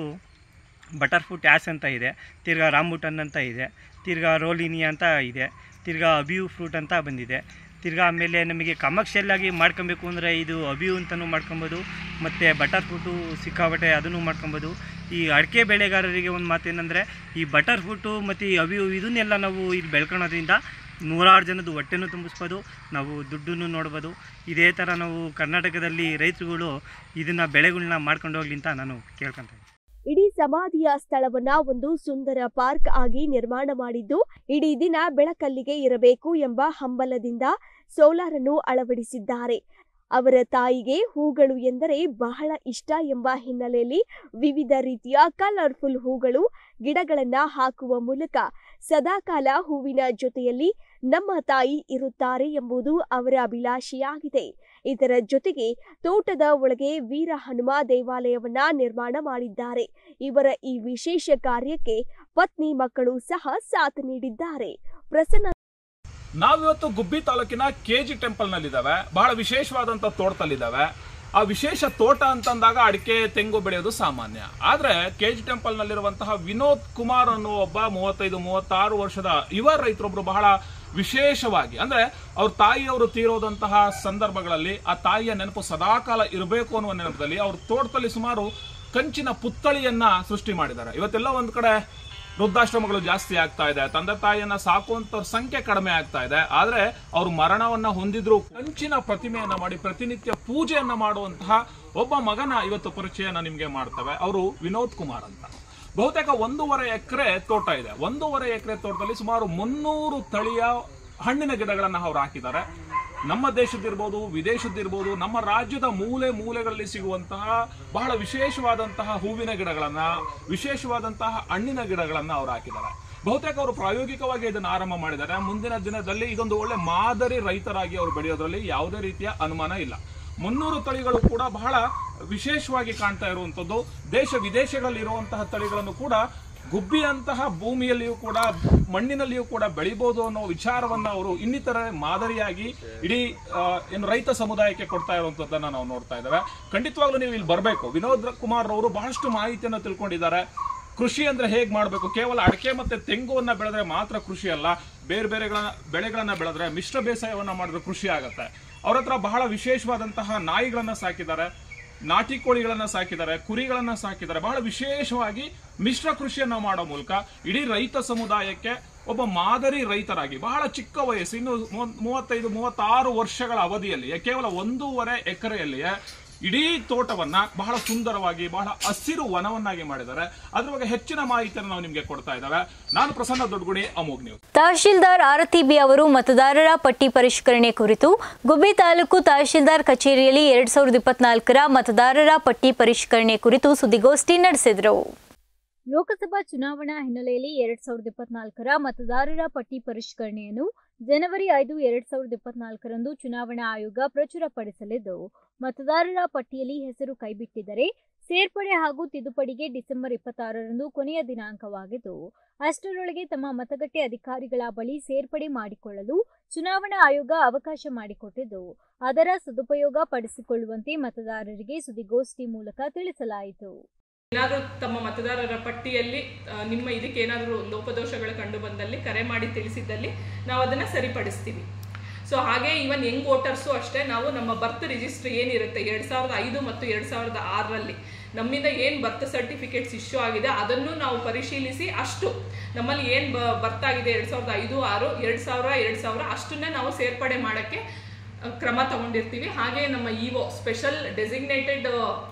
ಬಟರ್ ಫ್ರೂಟ್ ಆ್ಯಸ್ ಅಂತ ಇದೆ ತಿರ್ಗಾ ರಾಂಬುಟನ್ ಅಂತ ಇದೆ ತಿರ್ಗಾ ರೋಲಿನಿ ಅಂತ ಇದೆ ತಿರ್ಗಾ ಅಬಿಯು ಫ್ರೂಟ್ ಅಂತ ಬಂದಿದೆ ತಿರ್ಗಾ ಆಮೇಲೆ ನಮಗೆ ಕಮರ್ಷಿಯಲ್ ಆಗಿ ಮಾಡ್ಕೊಬೇಕು ಅಂದರೆ ಇದು ಅಬಿಯು ಅಂತಲೂ ಮಾಡ್ಕೊಬೋದು ಮತ್ತು ಬಟರ್ ಫ್ರೂಟು ಸಿಕ್ಕಾಬಟ್ಟೆ ಅದನ್ನು ಮಾಡ್ಕೊಬೋದು ಈ ಅಡಿಕೆ ಬೆಳೆಗಾರರಿಗೆ ಒಂದು ಮಾತೇನೆಂದರೆ ಈ ಬಟರ್ ಫ್ರೂಟು ಮತ್ತು ಈ ಅವಿಯು ಇದನ್ನೆಲ್ಲ ನಾವು ಇಲ್ಲಿ ಬೆಳ್ಕೊಳೋದ್ರಿಂದ ನೂರಾರು ಜನದ ಹೊಟ್ಟೆನೂ ತುಂಬಿಸ್ಬೋದು ನಾವು ದುಡ್ಡನ್ನು ನೋಡ್ಬೋದು ಇದೇ ಥರ ನಾವು ಕರ್ನಾಟಕದಲ್ಲಿ ರೈತರುಗಳು ಇದನ್ನು ಬೆಳೆಗಳನ್ನ ಮಾಡ್ಕೊಂಡು ಹೋಗ್ಲಿ ಅಂತ ನಾನು ಕೇಳ್ಕೊತೀನಿ ಇಡೀ ಸಮಾಧಿಯ ಸ್ಥಳವನ್ನ ಒಂದು ಸುಂದರ ಪಾರ್ಕ್ ಆಗಿ ನಿರ್ಮಾಣ ಮಾಡಿದ್ದು ಇಡೀ ದಿನ ಬೆಳಕಲ್ಲಿಗೆ ಇರಬೇಕು ಎಂಬ ಹಂಬಲದಿಂದ ಸೋಲಾರ್ ಅನ್ನು ಅಳವಡಿಸಿದ್ದಾರೆ ಅವರ ತಾಯಿಗೆ ಹೂಗಳು ಎಂದರೆ ಬಹಳ ಇಷ್ಟ ಎಂಬ ಹಿನ್ನೆಲೆಯಲ್ಲಿ ವಿವಿಧ ರೀತಿಯ ಕಲರ್ಫುಲ್ ಹೂಗಳು ಗಿಡಗಳನ್ನ ಹಾಕುವ ಮೂಲಕ ಸದಾಕಾಲ ಹೂವಿನ ಜೊತೆಯಲ್ಲಿ ನಮ್ಮ ತಾಯಿ ಇರುತ್ತಾರೆ ಎಂಬುದು ಅವರ ಅಭಿಲಾಷೆಯಾಗಿದೆ ಇದರ ಜೊತೆಗೆ ತೋಟದ ಒಳಗೆ ವೀರ ಹನುಮ ದೇವಾಲಯವನ್ನ ನಿರ್ಮಾಣ ಮಾಡಿದ್ದಾರೆ ಇವರ ಈ ವಿಶೇಷ ಕಾರ್ಯಕ್ಕೆ ಪತ್ನಿ ಮಕ್ಕಳು ಸಹ ಸಾಥ್ ನೀಡಿದ್ದಾರೆ ಪ್ರಸನ್ನ ನಾವಿವತ್ತು ಗುಬ್ಬಿ ತಾಲೂಕಿನ ಕೆ ಜಿ ಟೆಂಪಲ್ನಲ್ಲಿದ್ದಾವೆ ಬಹಳ ವಿಶೇಷವಾದಂಥ ತೋಟದಲ್ಲಿದ್ದಾವೆ ಆ ವಿಶೇಷ ತೋಟ ಅಂತಂದಾಗ ಅಡಿಕೆ ತೆಂಗು ಬೆಳೆಯೋದು ಸಾಮಾನ್ಯ ಆದ್ರೆ ಕೆ ಜಿ ಟೆಂಪಲ್ನಲ್ಲಿರುವಂತಹ ವಿನೋದ್ ಕುಮಾರ್ ಅನ್ನೋ ಒಬ್ಬ ಮೂವತ್ತೈದು ಮೂವತ್ತಾರು ವರ್ಷದ ಯುವ ರೈತರೊಬ್ರು ಬಹಳ ವಿಶೇಷವಾಗಿ ಅಂದ್ರೆ ಅವ್ರ ತಾಯಿಯವರು ತೀರೋದಂತಹ ಸಂದರ್ಭಗಳಲ್ಲಿ ಆ ತಾಯಿಯ ನೆನಪು ಸದಾಕಾಲ ಇರಬೇಕು ಅನ್ನುವ ನೆನಪದಲ್ಲಿ ಅವ್ರ ತೋಟದಲ್ಲಿ ಸುಮಾರು ಕಂಚಿನ ಪುತ್ಥಳಿಯನ್ನ ಸೃಷ್ಟಿ ಮಾಡಿದ್ದಾರೆ ಇವತ್ತೆಲ್ಲ ಒಂದ್ ಕಡೆ ವೃದ್ಧಾಶ್ರಮಗಳು ಜಾಸ್ತಿ ಆಗ್ತಾ ಇದೆ ತಂದೆ ತಾಯಿಯನ್ನ ಸಾಕುವಂತವ್ರ ಸಂಖ್ಯೆ ಕಡಿಮೆ ಆಗ್ತಾ ಇದೆ ಆದ್ರೆ ಅವರು ಮರಣವನ್ನ ಹೊಂದಿದ್ರು ಕಂಚಿನ ಪ್ರತಿಮೆಯನ್ನ ಮಾಡಿ ಪ್ರತಿನಿತ್ಯ ಪೂಜೆಯನ್ನ ಮಾಡುವಂತಹ ಒಬ್ಬ ಮಗನ ಇವತ್ತು ಪರಿಚಯನ ನಿಮ್ಗೆ ಮಾಡ್ತವೆ ಅವರು ವಿನೋದ್ ಕುಮಾರ್ ಅಂತ ಬಹುತೇಕ ಒಂದೂವರೆ ಎಕರೆ ತೋಟ ಇದೆ ಒಂದೂವರೆ ಎಕರೆ ತೋಟದಲ್ಲಿ ಸುಮಾರು ಮುನ್ನೂರು ತಳಿಯ ಹಣ್ಣಿನ ಗಿಡಗಳನ್ನ ಅವ್ರು ಹಾಕಿದ್ದಾರೆ ನಮ್ಮ ದೇಶದ್ದಿರ್ಬೋದು ವಿದೇಶದ್ದಿರ್ಬೋದು ನಮ್ಮ ರಾಜ್ಯದ ಮೂಲೆ ಮೂಲೆಗಳಲ್ಲಿ ಸಿಗುವಂತಹ ಬಹಳ ವಿಶೇಷವಾದಂತಹ ಹೂವಿನ ಗಿಡಗಳನ್ನ ವಿಶೇಷವಾದಂತಹ ಹಣ್ಣಿನ ಗಿಡಗಳನ್ನ ಅವ್ರು ಹಾಕಿದ್ದಾರೆ ಬಹುತೇಕ ಅವರು ಪ್ರಾಯೋಗಿಕವಾಗಿ ಇದನ್ನು ಆರಂಭ ಮಾಡಿದ್ದಾರೆ ಮುಂದಿನ ದಿನದಲ್ಲಿ ಇದೊಂದು ಒಳ್ಳೆ ಮಾದರಿ ರೈತರಾಗಿ ಅವರು ಬೆಳೆಯೋದ್ರಲ್ಲಿ ಯಾವುದೇ ರೀತಿಯ ಅನುಮಾನ ಇಲ್ಲ ಮುನ್ನೂರು ತಳಿಗಳು ಕೂಡ ಬಹಳ ವಿಶೇಷವಾಗಿ ಕಾಣ್ತಾ ಇರುವಂತದ್ದು ದೇಶ ವಿದೇಶಗಳಲ್ಲಿ ಇರುವಂತಹ ತಳಿಗಳನ್ನು ಕೂಡ ಗುಬ್ಬಿಯಂತಹ ಭೂಮಿಯಲ್ಲಿಯೂ ಕೂಡ ಮಣ್ಣಿನಲ್ಲಿಯೂ ಕೂಡ ಬೆಳಿಬಹುದು ಅನ್ನೋ ವಿಚಾರವನ್ನ ಅವರು ಇನ್ನಿತರ ಮಾದರಿಯಾಗಿ ಇಡೀ ಆ, ಏನು ರೈತ ಸಮುದಾಯಕ್ಕೆ ಕೊಡ್ತಾ ಇರುವಂತದ್ದನ್ನ ನಾವು ನೋಡ್ತಾ ಇದ್ದೇವೆ ಖಂಡಿತವಾಗ್ಲೂ ನೀವು ಇಲ್ಲಿ ಬರಬೇಕು ವಿನೋದ್ ಕುಮಾರ್ ಅವರು ಬಹಳಷ್ಟು ಮಾಹಿತಿಯನ್ನು ತಿಳ್ಕೊಂಡಿದ್ದಾರೆ ಕೃಷಿ ಅಂದ್ರೆ ಹೇಗ್ ಮಾಡಬೇಕು ಕೇವಲ ಅಡಿಕೆ ಮತ್ತೆ ತೆಂಗುವನ್ನ ಬೆಳೆದ್ರೆ ಮಾತ್ರ ಕೃಷಿ ಅಲ್ಲ ಬೇರೆ ಬೇರೆ ಬೆಳೆಗಳನ್ನ ಬೆಳೆದ್ರೆ ಮಿಶ್ರ ಬೇಸಾಯವನ್ನ ಮಾಡಿದ್ರೆ ಕೃಷಿ ಆಗತ್ತೆ ಅವ್ರ ಹತ್ರ ಬಹಳ ವಿಶೇಷವಾದಂತಹ ನಾಯಿಗಳನ್ನ ಸಾಕಿದ್ದಾರೆ ನಾಟಿ ಕೋಳಿಗಳನ್ನ ಸಾಕಿದ್ದಾರೆ ಕುರಿಗಳನ್ನ ಸಾಕಿದ್ದಾರೆ ಬಹಳ ವಿಶೇಷವಾಗಿ ಮಿಶ್ರ ಕೃಷಿಯನ್ನ ಮಾಡೋ ಮೂಲಕ ಇಡೀ ರೈತ ಸಮುದಾಯಕ್ಕೆ ಒಬ್ಬ ಮಾದರಿ ರೈತರಾಗಿ ಬಹಳ ಚಿಕ್ಕ ವಯಸ್ಸು ಇನ್ನು ಮೂವತ್- ಮೂವತ್ತೈದು ಮೂವತ್ತಾರು ವರ್ಷಗಳ ಅವಧಿಯಲ್ಲಿ ಕೇವಲ ಒಂದೂವರೆ ಎಕರೆಯಲ್ಲಿಯೇ ಇಡೀ ತೋಟವನ್ನ ಬಹಳ ಸುಂದರವಾಗಿ ಬಹಳ ಹಸಿರು ವನವನ್ನಾಗಿ ಮಾಡಿದ್ದಾರೆ ಅದ್ರ ಬಗ್ಗೆ ಹೆಚ್ಚಿನ ಮಾಹಿತಿಯನ್ನು ನಾವು ನಿಮ್ಗೆ ಕೊಡ್ತಾ ಇದ್ದಾವೆ ನಾನು ಪ್ರಸನ್ನ ದೊಡ್ಗುಣಿ ಅಮೋಘ್ ನ್ಯೂಸ್ ತಹಶೀಲ್ದಾರ್ ಆರತಿ ಬಿ ಅವರು ಮತದಾರರ ಪಟ್ಟಿ ಪರಿಷ್ಕರಣೆ ಕುರಿತು ಗುಬ್ಬಿ ತಾಲೂಕು ತಹಶೀಲ್ದಾರ್ ಕಚೇರಿಯಲ್ಲಿ ಎರಡ್ ಸಾವಿರದ ಇಪ್ಪತ್ನಾಲ್ಕರ ಮತದಾರರ ಪಟ್ಟಿ ಪರಿಷ್ಕರಣೆ ಕುರಿತು ಸುದ್ದಿಗೋಷ್ಠಿ ನಡೆಸಿದರು ಲೋಕಸಭಾ ಚುನಾವಣಾ ಹಿನ್ನೆಲೆಯಲ್ಲಿ ಎರಡ್ ಸಾವಿರದ ಇಪ್ಪತ್ನಾಲ್ಕರ ಮತದಾರರ ಪಟ್ಟಿ ಪರಿಷ್ಕರಣೆಯನ್ನು ಜನವರಿ ಐದು ಎರಡ್ ಸಾವಿರದ ಇಪ್ಪತ್ನಾಲ್ಕರಂದು ಚುನಾವಣಾ ಆಯೋಗ ಪ್ರಚುರಪಡಿಸಲಿದ್ದು ಮತದಾರರ ಪಟ್ಟಿಯಲ್ಲಿ ಹೆಸರು ಕೈಬಿಟ್ಟಿದ್ದರೆ ಸೇರ್ಪಡೆ ಹಾಗೂ ತಿದ್ದುಪಡಿಗೆ ಡಿಸೆಂಬರ್ ಇಪ್ಪತ್ತಾರರಂದು ಕೊನೆಯ ದಿನಾಂಕವಾಗಿದ್ದು ಅಷ್ಟರೊಳಗೆ ತಮ್ಮ ಮತಗಟ್ಟೆ ಅಧಿಕಾರಿಗಳ ಬಳಿ ಸೇರ್ಪಡೆ ಮಾಡಿಕೊಳ್ಳಲು ಚುನಾವಣಾ ಆಯೋಗ ಅವಕಾಶ ಮಾಡಿಕೊಟ್ಟಿದ್ದು ಅದರ ಸದುಪಯೋಗ ಪಡಿಸಿಕೊಳ್ಳುವಂತೆ ಮತದಾರರಿಗೆ ಸುದ್ದಿಗೋಷ್ಠಿ ಮೂಲಕ ತಿಳಿಸಲಾಯಿತು ಏನಾದರೂ ತಮ್ಮ ಮತದಾರರ ಪಟ್ಟಿಯಲ್ಲಿ ಆ, ನಿಮ್ಮ ಇದಕ್ಕೆ ಏನಾದರೂ ಲೋಪದೋಷಗಳು ಕಂಡು ಬಂದಲ್ಲಿ ಕರೆ ಮಾಡಿ ತಿಳಿಸಿದ್ದಲ್ಲಿ ನಾವು ಅದನ್ನು ಸರಿಪಡಿಸ್ತೀವಿ ಸೊ ಹಾಗೆ ಈವನ್ ಯಂಗ್ ವೋಟರ್ಸು ಅಷ್ಟೇ ನಾವು ನಮ್ಮ ಬರ್ತ್ ರಿಜಿಸ್ಟರ್ ಏನಿರುತ್ತೆ ಎರಡು ಸಾವಿರದ ಐದು ಮತ್ತು ಎರಡು ಸಾವಿರದ ಆರರಲ್ಲಿ ನಮ್ಮಿಂದ ಏನು ಬರ್ತ್ ಸರ್ಟಿಫಿಕೇಟ್ಸ್ ಇಶ್ಯೂ ಆಗಿದೆ ಅದನ್ನು ನಾವು ಪರಿಶೀಲಿಸಿ ಅಷ್ಟು ನಮ್ಮಲ್ಲಿ ಏನು ಬ ಬರ್ತಾಗಿದೆ ಎರಡು ಸಾವಿರದ ಐದು ಆರು ಎರಡು ಸಾವಿರ ಎರಡು ಸಾವಿರ ಅಷ್ಟನ್ನೇ ನಾವು ಸೇರ್ಪಡೆ ಮಾಡೋಕ್ಕೆ ಅಹ್, ಕ್ರಮ ತಗೊಂಡಿರ್ತೀವಿ ಹಾಗೆ ನಮ್ಮ EO special designated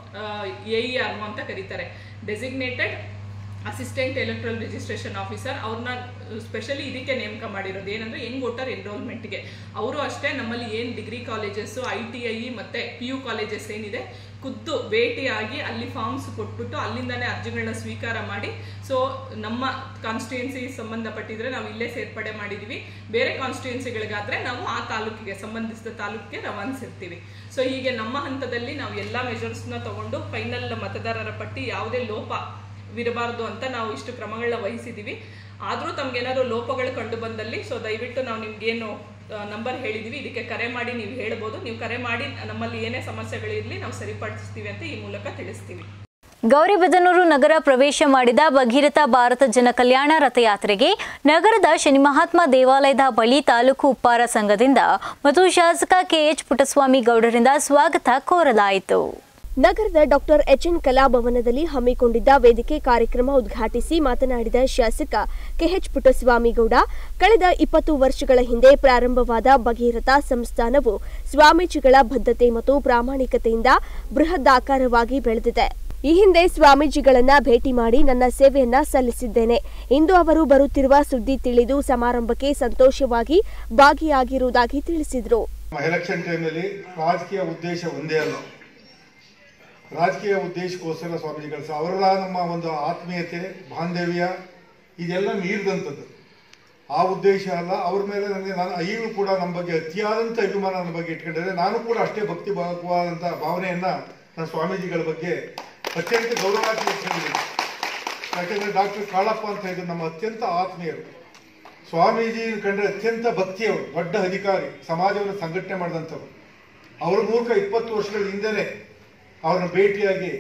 A E R ಅಂತ ಕರೀತಾರೆ designated assistant electoral registration officer ಅವ್ರನ್ನ ಸ್ಪೆಷಲಿ ಇದಕ್ಕೆ ನೇಮಕ ಮಾಡಿರೋದು ಏನಂದ್ರೆ ಯಂಗ್ ವೋಟರ್ ಎನ್ರೋಲ್ಮೆಂಟ್ಗೆ ಅವರು ಅಷ್ಟೇ ನಮ್ಮಲ್ಲಿ ಏನು degree colleges I T I ಮತ್ತು ಪಿ ಯು ಕಾಲೇಜಸ್ ಏನಿದೆ ಖುದ್ದು ಭೇಟಿಯಾಗಿ ಅಲ್ಲಿ ಫಾರ್ಮ್ಸ್ ಕೊಟ್ಬಿಟ್ಟು ಅಲ್ಲಿಂದನೇ ಅರ್ಜಿಗಳನ್ನ ಸ್ವೀಕಾರ ಮಾಡಿ ಸೊ ನಮ್ಮ ಕಾನ್ಸ್ಟಿಟ್ಯೂನ್ಸಿ ಸಂಬಂಧಪಟ್ಟಿದ್ರೆ ನಾವು ಇಲ್ಲೇ ಸೇರ್ಪಡೆ ಮಾಡಿದ್ದೀವಿ ಬೇರೆ ಕಾನ್ಸ್ಟಿಟ್ಯೂನ್ಸಿಗಳಿಗಾದ್ರೆ ನಾವು ಆ ತಾಲೂಕಿಗೆ ಸಂಬಂಧಿಸಿದ ತಾಲೂಕಿಗೆ ರವಾನಿಸಿರ್ತೀವಿ ಸೊ ಹೀಗೆ ನಮ್ಮ ಹಂತದಲ್ಲಿ ನಾವು ಎಲ್ಲ ಮೆಷರ್ಸ್ನ ತಗೊಂಡು ಫೈನಲ್ ಮತದಾರರ ಪಟ್ಟಿ ಯಾವುದೇ ಲೋಪ ವಿರಬಾರ್ದು ಅಂತ ನಾವು ಇಷ್ಟು ಕ್ರಮಗಳನ್ನ ವಹಿಸಿದ್ದೀವಿ ಆದರೂ ತಮ್ಗೇನಾದ್ರು ಲೋಪಗಳು ಕಂಡು ಬಂದಲ್ಲಿ ಸೊ ದಯವಿಟ್ಟು ನಾವು ನಿಮ್ಗೇನು ನಂಬರ್ ಹೇಳಿದ್ದೀವಿ ಇದಕ್ಕೆ ಕರೆ ಮಾಡಿ ನೀವು ಹೇಳ್ಬೋದು ನೀವು ಕರೆ ಮಾಡಿ ನಮ್ಮಲ್ಲಿ ಏನೇ ಸಮಸ್ಯೆಗಳಿರಲಿ ನಾವು ಸರಿಪಡಿಸ್ತೀವಿ ಅಂತ ಈ ಮೂಲಕ ತಿಳಿಸ್ತೀವಿ ಗೌರಿಬಿದನೂರು ನಗರ ಪ್ರವೇಶ ಮಾಡಿದ ಭಗೀರಥ ಭಾರತ ಜನ ಕಲ್ಯಾಣ ರಥಯಾತ್ರೆಗೆ ನಗರದ ಶನಿ ಮಹಾತ್ಮ ದೇವಾಲಯದ ಬಳಿ ತಾಲೂಕು ಉಪ್ಪಾರ ಸಂಘದಿಂದ ಮತ್ತು ಶಾಸಕ ಕೆಎಚ್ ಪುಟ್ಟಸ್ವಾಮಿ ಗೌಡರಿಂದ ಸ್ವಾಗತ ಕೋರಲಾಯಿತು ನಗರದ ಡಾಕ್ಟರ್ ಎಚ್ಎನ್ ಕಲಾಭವನದಲ್ಲಿ ಹಮ್ಮಿಕೊಂಡಿದ್ದ ವೇದಿಕೆ ಕಾರ್ಯಕ್ರಮ ಉದ್ಘಾಟಿಸಿ ಮಾತನಾಡಿದ ಶಾಸಕ ಕೆಎಚ್ ಪುಟ್ಟಸ್ವಾಮಿಗೌಡ ಕಳೆದ ಇಪ್ಪತ್ತು ವರ್ಷಗಳ ಹಿಂದೆ ಪ್ರಾರಂಭವಾದ ಭಗೀರಥ ಸಂಸ್ಥಾನವು ಸ್ವಾಮೀಜಿಗಳ ಬದ್ಧತೆ ಮತ್ತು ಪ್ರಾಮಾಣಿಕತೆಯಿಂದ ಬೃಹದಾಕಾರವಾಗಿ ಬೆಳೆದಿದೆ ಈ ಹಿಂದೆ ಸ್ವಾಮೀಜಿಗಳನ್ನ ಭೇಟಿ ಮಾಡಿ ನನ್ನ ಸೇವೆಯನ್ನ ಸಲ್ಲಿಸಿದ್ದೇನೆ ಇಂದು ಅವರು ಬರುತ್ತಿರುವ ಸುದ್ದಿ ತಿಳಿದು ಸಮಾರಂಭಕ್ಕೆ ಸಂತೋಷವಾಗಿ ಭಾಗಿಯಾಗಿರುವುದಾಗಿ ತಿಳಿಸಿದರು ಎಲೆಕ್ಷನ್ ಟೈಮಲ್ಲಿ ರಾಜಕೀಯ ಉದ್ದೇಶ ಒಂದೇ ಅಲ್ಲ ರಾಜಕೀಯ ಉದ್ದೇಶಕ್ಕೋಸ್ಕರ ಸ್ವಾಮೀಜಿಗಳು ಸಹ ಅವರ ನಮ್ಮ ಒಂದು ಆತ್ಮೀಯತೆ ಬಾಂಧವ್ಯ ಇದೆಲ್ಲ ಮೀರಿದಂಥದ್ದು ಆ ಉದ್ದೇಶ ಅಲ್ಲ ಅವ್ರ ಮೇಲೆ ನನಗೆ ನಾನು ಈಗಲೂ ಕೂಡ ನಮ್ಮ ಬಗ್ಗೆ ಅತಿಯಾದಂಥ ಅಭಿಮಾನ ನನ್ನ ಬಗ್ಗೆ ಇಟ್ಕೊಂಡಿದ್ದೆ ನಾನು ಕೂಡ ಅಷ್ಟೇ ಭಕ್ತಿ ಭಾವವಾದಂಥ ಭಾವನೆಯನ್ನ ನನ್ನ ಸ್ವಾಮೀಜಿಗಳ ಬಗ್ಗೆ ಅತ್ಯಂತ ಗೌರವಾತಿ ಇಟ್ಕೊಂಡಿದ್ದೀನಿ ಯಾಕೆಂದ್ರೆ ಡಾಕ್ಟರ್ ಕಾಳಪ್ಪ ಅಂತ ಇದ್ದು ನಮ್ಮ ಅತ್ಯಂತ ಆತ್ಮೀಯರು ಸ್ವಾಮೀಜಿ ಕಂಡ್ರೆ ಅತ್ಯಂತ ಭಕ್ತಿಯವರು ದೊಡ್ಡ ಅಧಿಕಾರಿ ಸಮಾಜವನ್ನು ಸಂಘಟನೆ ಮಾಡಿದಂಥವ್ರು ಅವರ ಮೂಲಕ ಇಪ್ಪತ್ತು ವರ್ಷಗಳ ಹಿಂದೆನೆ ಅವ್ರನ್ನ ಭೇಟಿಯಾಗಿ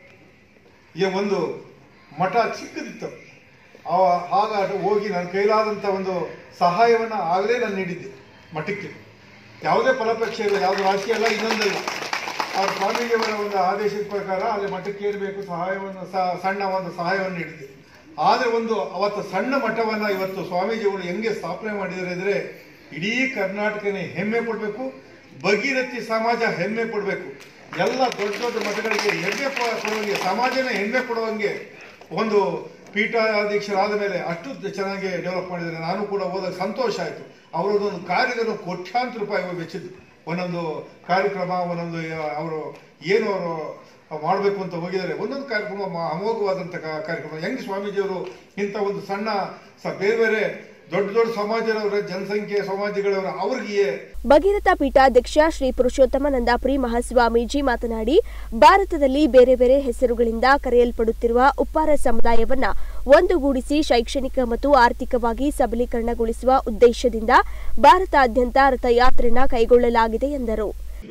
ಈ ಒಂದು ಮಠ ಚಿಕ್ಕದಿತ್ತು ಅವ ಆಗ ಹೋಗಿ ನನ್ನ ಕೈಲಾದಂಥ ಒಂದು ಸಹಾಯವನ್ನು ಆಗಲೇ ನಾನು ನೀಡಿದ್ದೆ ಮಠಕ್ಕೆ ಯಾವುದೇ ಫಲಪೇಕ್ಷೆ ಇಲ್ಲ ಯಾವುದು ರಾಜಕೀಯ ಅಲ್ಲ ಇನ್ನೊಂದಲ್ಲ ಅವ್ರ ಸ್ವಾಮೀಜಿಯವರ ಒಂದು ಆದೇಶದ ಪ್ರಕಾರ ಅಲ್ಲಿ ಮಠಕ್ಕೆ ಏರಬೇಕು ಸಹಾಯವನ್ನು ಸ- ಸಣ್ಣ ಒಂದು ಸಹಾಯವನ್ನು ನೀಡಿದ್ದೆ ಆದರೆ ಒಂದು ಅವತ್ತು ಸಣ್ಣ ಮಠವನ್ನ ಇವತ್ತು ಸ್ವಾಮೀಜಿಗಳು ಹೆಂಗೆ ಸ್ಥಾಪನೆ ಮಾಡಿದ್ದಾರೆ ಅಂದ್ರೆ ಇಡೀ ಕರ್ನಾಟಕನೇ ಹೆಮ್ಮೆ ಪಡಬೇಕು ಭಗೀರಥಿ ಸಮಾಜ ಹೆಮ್ಮೆ ಪಡಬೇಕು ಎಲ್ಲ ದೊಡ್ಡ ದೊಡ್ಡ ಮಠಗಳಿಗೆ ಹೆಮ್ಮೆ ಪ- ಪಡುವಂಗೆ ಸಮಾಜನೇ ಹೆಮ್ಮೆ ಪಡುವಂಗೆ ಒಂದು ಪೀಠಾಧೀಶರಾದ ಮೇಲೆ ಅಷ್ಟು ಚೆನ್ನಾಗಿ ಡೆವಲಪ್ ಮಾಡಿದ್ದಾರೆ ನಾನು ಕೂಡ ಹೋದಾಗ ಸಂತೋಷ ಆಯಿತು ಅವರದೊಂದು ಕಾರ್ಯಗಳು ಕೋಟ್ಯಾಂತರ ರೂಪಾಯಿ ವೆಚ್ಚಿದ್ದು ಒಂದೊಂದು ಕಾರ್ಯಕ್ರಮ ಒಂದೊಂದು ಅವರು ಏನು ಅವರು ಮಾಡಬೇಕು ಅಂತ ಹೋಗಿದ್ದಾರೆ ಒಂದೊಂದು ಕಾರ್ಯಕ್ರಮ ಮ- ಅಮೋಘವಾದಂಥ ಕಾ- ಕಾರ್ಯಕ್ರಮ ಹೆಂಗ್ ಸ್ವಾಮೀಜಿಯವರು ಇಂಥ ಒಂದು ಸಣ್ಣ ಸ ಬೇರೆ ಬೇರೆ ದೊಡ್ಡ ದೊಡ್ಡ ಸಮಾಜದವರ ಜನಸಂಖ್ಯೆ ಸಮಾಜಗಳವರ ಅವ್ರಿಗೆ ಭಗೀರಥ ಪೀಠಾಧ್ಯಕ್ಷ ಶ್ರೀ ಪುರುಷೋತ್ತಮಾನಂದಪುರಿ ಮಹಾಸ್ವಾಮೀಜಿ ಮಾತನಾಡಿ ಭಾರತದಲ್ಲಿ ಬೇರೆ ಬೇರೆ ಹೆಸರುಗಳಿಂದ ಕರೆಯಲ್ಪಡುತ್ತಿರುವ ಉಪ್ಪಾರ ಸಮುದಾಯವನ್ನ ಒಂದುಗೂಡಿಸಿ ಶೈಕ್ಷಣಿಕ ಮತ್ತು ಆರ್ಥಿಕವಾಗಿ ಸಬಲೀಕರಣಗೊಳಿಸುವ ಉದ್ದೇಶದಿಂದ ಭಾರತಾದ್ಯಂತ ರಥಯಾತ್ರೆನ ಕೈಗೊಳ್ಳಲಾಗಿದೆ ಎಂದರು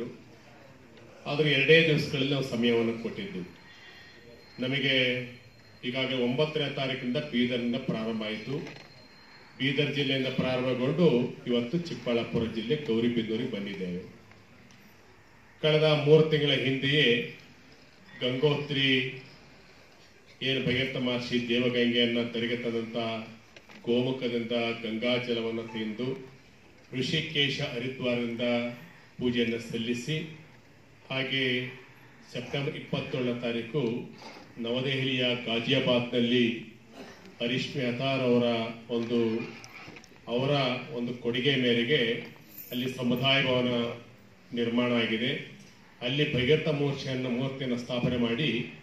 ಆದರೆ ಎರಡೇ ದಿವಸಗಳಲ್ಲಿ ನಾವು ಸಮಯವನ್ನು ಕೊಟ್ಟಿದ್ದು ನಮಗೆ ಈಗಾಗಲೇ ಒಂಬತ್ತನೇ ತಾರೀಕಿಂದ ಬೀದರ್ನಿಂದ ಪ್ರಾರಂಭ ಆಯಿತು ಬೀದರ್ ಜಿಲ್ಲೆಯಿಂದ ಪ್ರಾರಂಭಗೊಂಡು ಇವತ್ತು ಚಿಕ್ಕಬಳ್ಳಾಪುರ ಜಿಲ್ಲೆ ಗೌರಿಬಿದೂರಿಗೆ ಬಂದಿದ್ದೇವೆ ಕಳೆದ ಮೂರು ತಿಂಗಳ ಹಿಂದೆಯೇ ಗಂಗೋತ್ರಿ ಏನು ಭಗೀರಥ ಮಹರ್ಷಿ ದೇವಗಂಗೆಯನ್ನು ತೆರೆಗೆ ತಂದಂಥ ಗೋಮುಖದಿಂದ ಗಂಗಾಜಲವನ್ನು ತಿಂದು ಋಷಿಕೇಶ ಹರಿದ್ವಾರದಿಂದ ಪೂಜೆಯನ್ನು ಸಲ್ಲಿಸಿ ಹಾಗೆ ಸೆಪ್ಟೆಂಬರ್ ಇಪ್ಪತ್ತೇಳನೇ ತಾರೀಕು ನವದೆಹಲಿಯ ಗಾಜಿಯಾಬಾದ್ನಲ್ಲಿ ಹರೀಶ್ ಮೆಹತಾರ್ ಅವರ ಒಂದು ಅವರ ಒಂದು ಕೊಡುಗೆ ಮೇರೆಗೆ ಅಲ್ಲಿ ಸಮುದಾಯ ಭವನ ನಿರ್ಮಾಣ ಆಗಿದೆ ಅಲ್ಲಿ ಭಗೀರಥ ಮೂರ್ತಿಯನ್ನು ಮೂರ್ತಿಯನ್ನು ಸ್ಥಾಪನೆ ಮಾಡಿ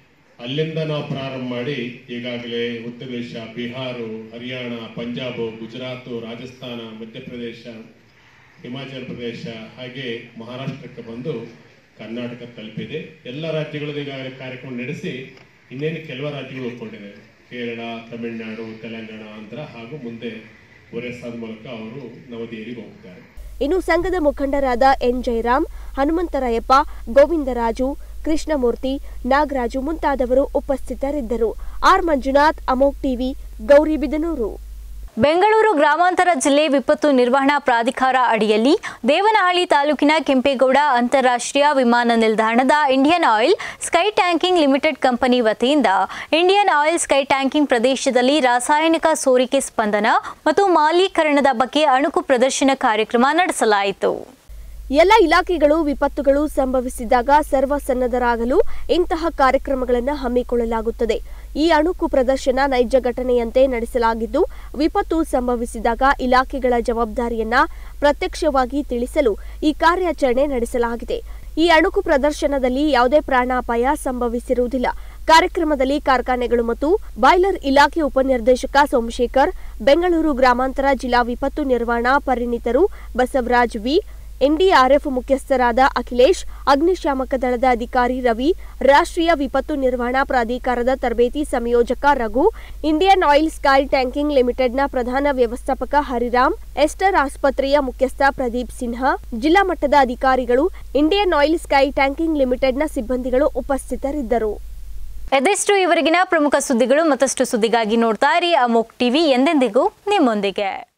ಅಲ್ಲಿಂದ ನಾವು ಪ್ರಾರಂಭ ಮಾಡಿ ಈಗಾಗಲೇ ಉತ್ತರ ಪ್ರದೇಶ ಬಿಹಾರ ಹರಿಯಾಣ ಪಂಜಾಬ್ ಗುಜರಾತ್ ರಾಜಸ್ಥಾನ ಮಧ್ಯಪ್ರದೇಶ ಹಿಮಾಚಲ ಪ್ರದೇಶ ಹಾಗೆ ಮಹಾರಾಷ್ಟ್ರಕ್ಕೆ ಬಂದು ಕರ್ನಾಟಕ ತಲುಪಿದೆ ಎಲ್ಲ ರಾಜ್ಯಗಳಲ್ಲೂ ಈಗಾಗಲೇ ಕಾರ್ಯಕ್ರಮ ನಡೆಸಿ ಇನ್ನೇನು ಕೆಲವು ರಾಜ್ಯಗಳು ಒಪ್ಕೊಂಡಿದೆ ಕೇರಳ ತಮಿಳುನಾಡು ತೆಲಂಗಾಣ ಆಂಧ್ರ ಹಾಗೂ ಮುಂದೆ ಒರೆಸ್ಸಾದ ಮೂಲಕ ಅವರು ನವದೆಹಲಿಗೆ ಹೋಗ್ತಾರೆ ಇನ್ನು ಸಂಘದ ಮುಖಂಡರಾದ ಎನ್ ಜಯರಾಮ್ ಹನುಮಂತರಾಯಪ್ಪ ಗೋವಿಂದರಾಜು ಕೃಷ್ಣಮೂರ್ತಿ ನಾಗರಾಜು ಮುಂತಾದವರು ಉಪಸ್ಥಿತರಿದ್ದರು ಆರ್ ಮಂಜುನಾಥ್ ಅಮೋಕ್ ಟಿವಿ ಗೌರಿಬಿದನೂರು ಬೆಂಗಳೂರು ಗ್ರಾಮಾಂತರ ಜಿಲ್ಲೆ ವಿಪತ್ತು ನಿರ್ವಹಣಾ ಪ್ರಾಧಿಕಾರ ಅಡಿಯಲ್ಲಿ ದೇವನಹಳ್ಳಿ ತಾಲೂಕಿನ ಕೆಂಪೇಗೌಡ ಅಂತಾರಾಷ್ಟ್ರೀಯ ವಿಮಾನ ನಿಲ್ದಾಣದ Indian Oil Skytanking Limited company ವತಿಯಿಂದ ಇಂಡಿಯನ್ ಆಯಿಲ್ ಸ್ಕೈ ಟ್ಯಾಂಕಿಂಗ್ ಪ್ರದೇಶದಲ್ಲಿ ರಾಸಾಯನಿಕ ಸೋರಿಕೆ ಸ್ಪಂದನ ಮತ್ತು ಮಾಲೀಕರಣದ ಬಗ್ಗೆ ಅಣುಕು ಪ್ರದರ್ಶನ ಕಾರ್ಯಕ್ರಮ ನಡೆಸಲಾಯಿತು ಎಲ್ಲ ಇಲಾಖೆಗಳು ವಿಪತ್ತುಗಳು ಸಂಭವಿಸಿದಾಗ ಸರ್ವಸನ್ನದ್ಧರಾಗಲು ಇಂತಹ ಕಾರ್ಯಕ್ರಮಗಳನ್ನು ಹಮ್ಮಿಕೊಳ್ಳಲಾಗುತ್ತದೆ ಈ ಅಣುಕು ಪ್ರದರ್ಶನ ನೈಜ ಘಟನೆಯಂತೆ ನಡೆಸಲಾಗಿದ್ದು ವಿಪತ್ತು ಸಂಭವಿಸಿದಾಗ ಇಲಾಖೆಗಳ ಜವಾಬ್ದಾರಿಯನ್ನ ಪ್ರತ್ಯಕ್ಷವಾಗಿ ತಿಳಿಸಲು ಈ ಕಾರ್ಯಾಚರಣೆ ನಡೆಸಲಾಗಿದೆ ಈ ಅಣುಕು ಪ್ರದರ್ಶನದಲ್ಲಿ ಯಾವುದೇ ಪ್ರಾಣಾಪಾಯ ಸಂಭವಿಸಿರುವುದಿಲ್ಲ ಕಾರ್ಯಕ್ರಮದಲ್ಲಿ ಕಾರ್ಖಾನೆಗಳು ಮತ್ತು ಬಾಯ್ಲರ್ ಇಲಾಖೆ ಉಪನಿರ್ದೇಶಕ ಸೋಮಶೇಖರ್ ಬೆಂಗಳೂರು ಗ್ರಾಮಾಂತರ ಜಿಲ್ಲಾ ವಿಪತ್ತು ನಿರ್ವಹಣಾ ಪರಿಣಿತರು ಬಸವರಾಜ್ ವಿ ಎನ್ಡಿಆರ್ಎಫ್ ಮುಖ್ಯಸ್ಥರಾದ ಅಖಿಲೇಶ್ ಅಗ್ನಿಶಾಮಕ ದಳದ ಅಧಿಕಾರಿ ರವಿ ರಾಷ್ಟ್ರೀಯ ವಿಪತ್ತು ನಿರ್ವಹಣಾ ಪ್ರಾಧಿಕಾರದ ತರಬೇತಿ ಸಂಯೋಜಕ Raghu Indian Oil Skytanking ಲಿಮಿಟೆಡ್ನ ಪ್ರಧಾನ ವ್ಯವಸ್ಥಾಪಕ ಹರಿರಾಮ್ ಎಸ್ಟರ್ ಆಸ್ಪತ್ರೆಯ ಮುಖ್ಯಸ್ಥ ಪ್ರದೀಪ್ ಸಿನ್ಹಾ ಜಿಲ್ಲಾ ಮಟ್ಟದ ಅಧಿಕಾರಿಗಳು ಇಂಡಿಯನ್ ಆಯಿಲ್ ಸ್ಕೈ ಟ್ಯಾಂಕಿಂಗ್ ಲಿಮಿಟೆಡ್ನ ಸಿಬ್ಬಂದಿಗಳು ಉಪಸ್ಥಿತರಿದ್ದರು ಎದೆಷ್ಟು ಇವರೆಗಿನ ಪ್ರಮುಖ ಸುದ್ದಿಗಳು ಮತ್ತಷ್ಟು ಸುದ್ದಿಗಾಗಿ ನೋಡ್ತಾ ಇರಿ ಅಮೋಕ್ ಟಿವಿ ಎಂದೆಂದಿಗೂ ನಿಮ್ಮೊಂದಿಗೆ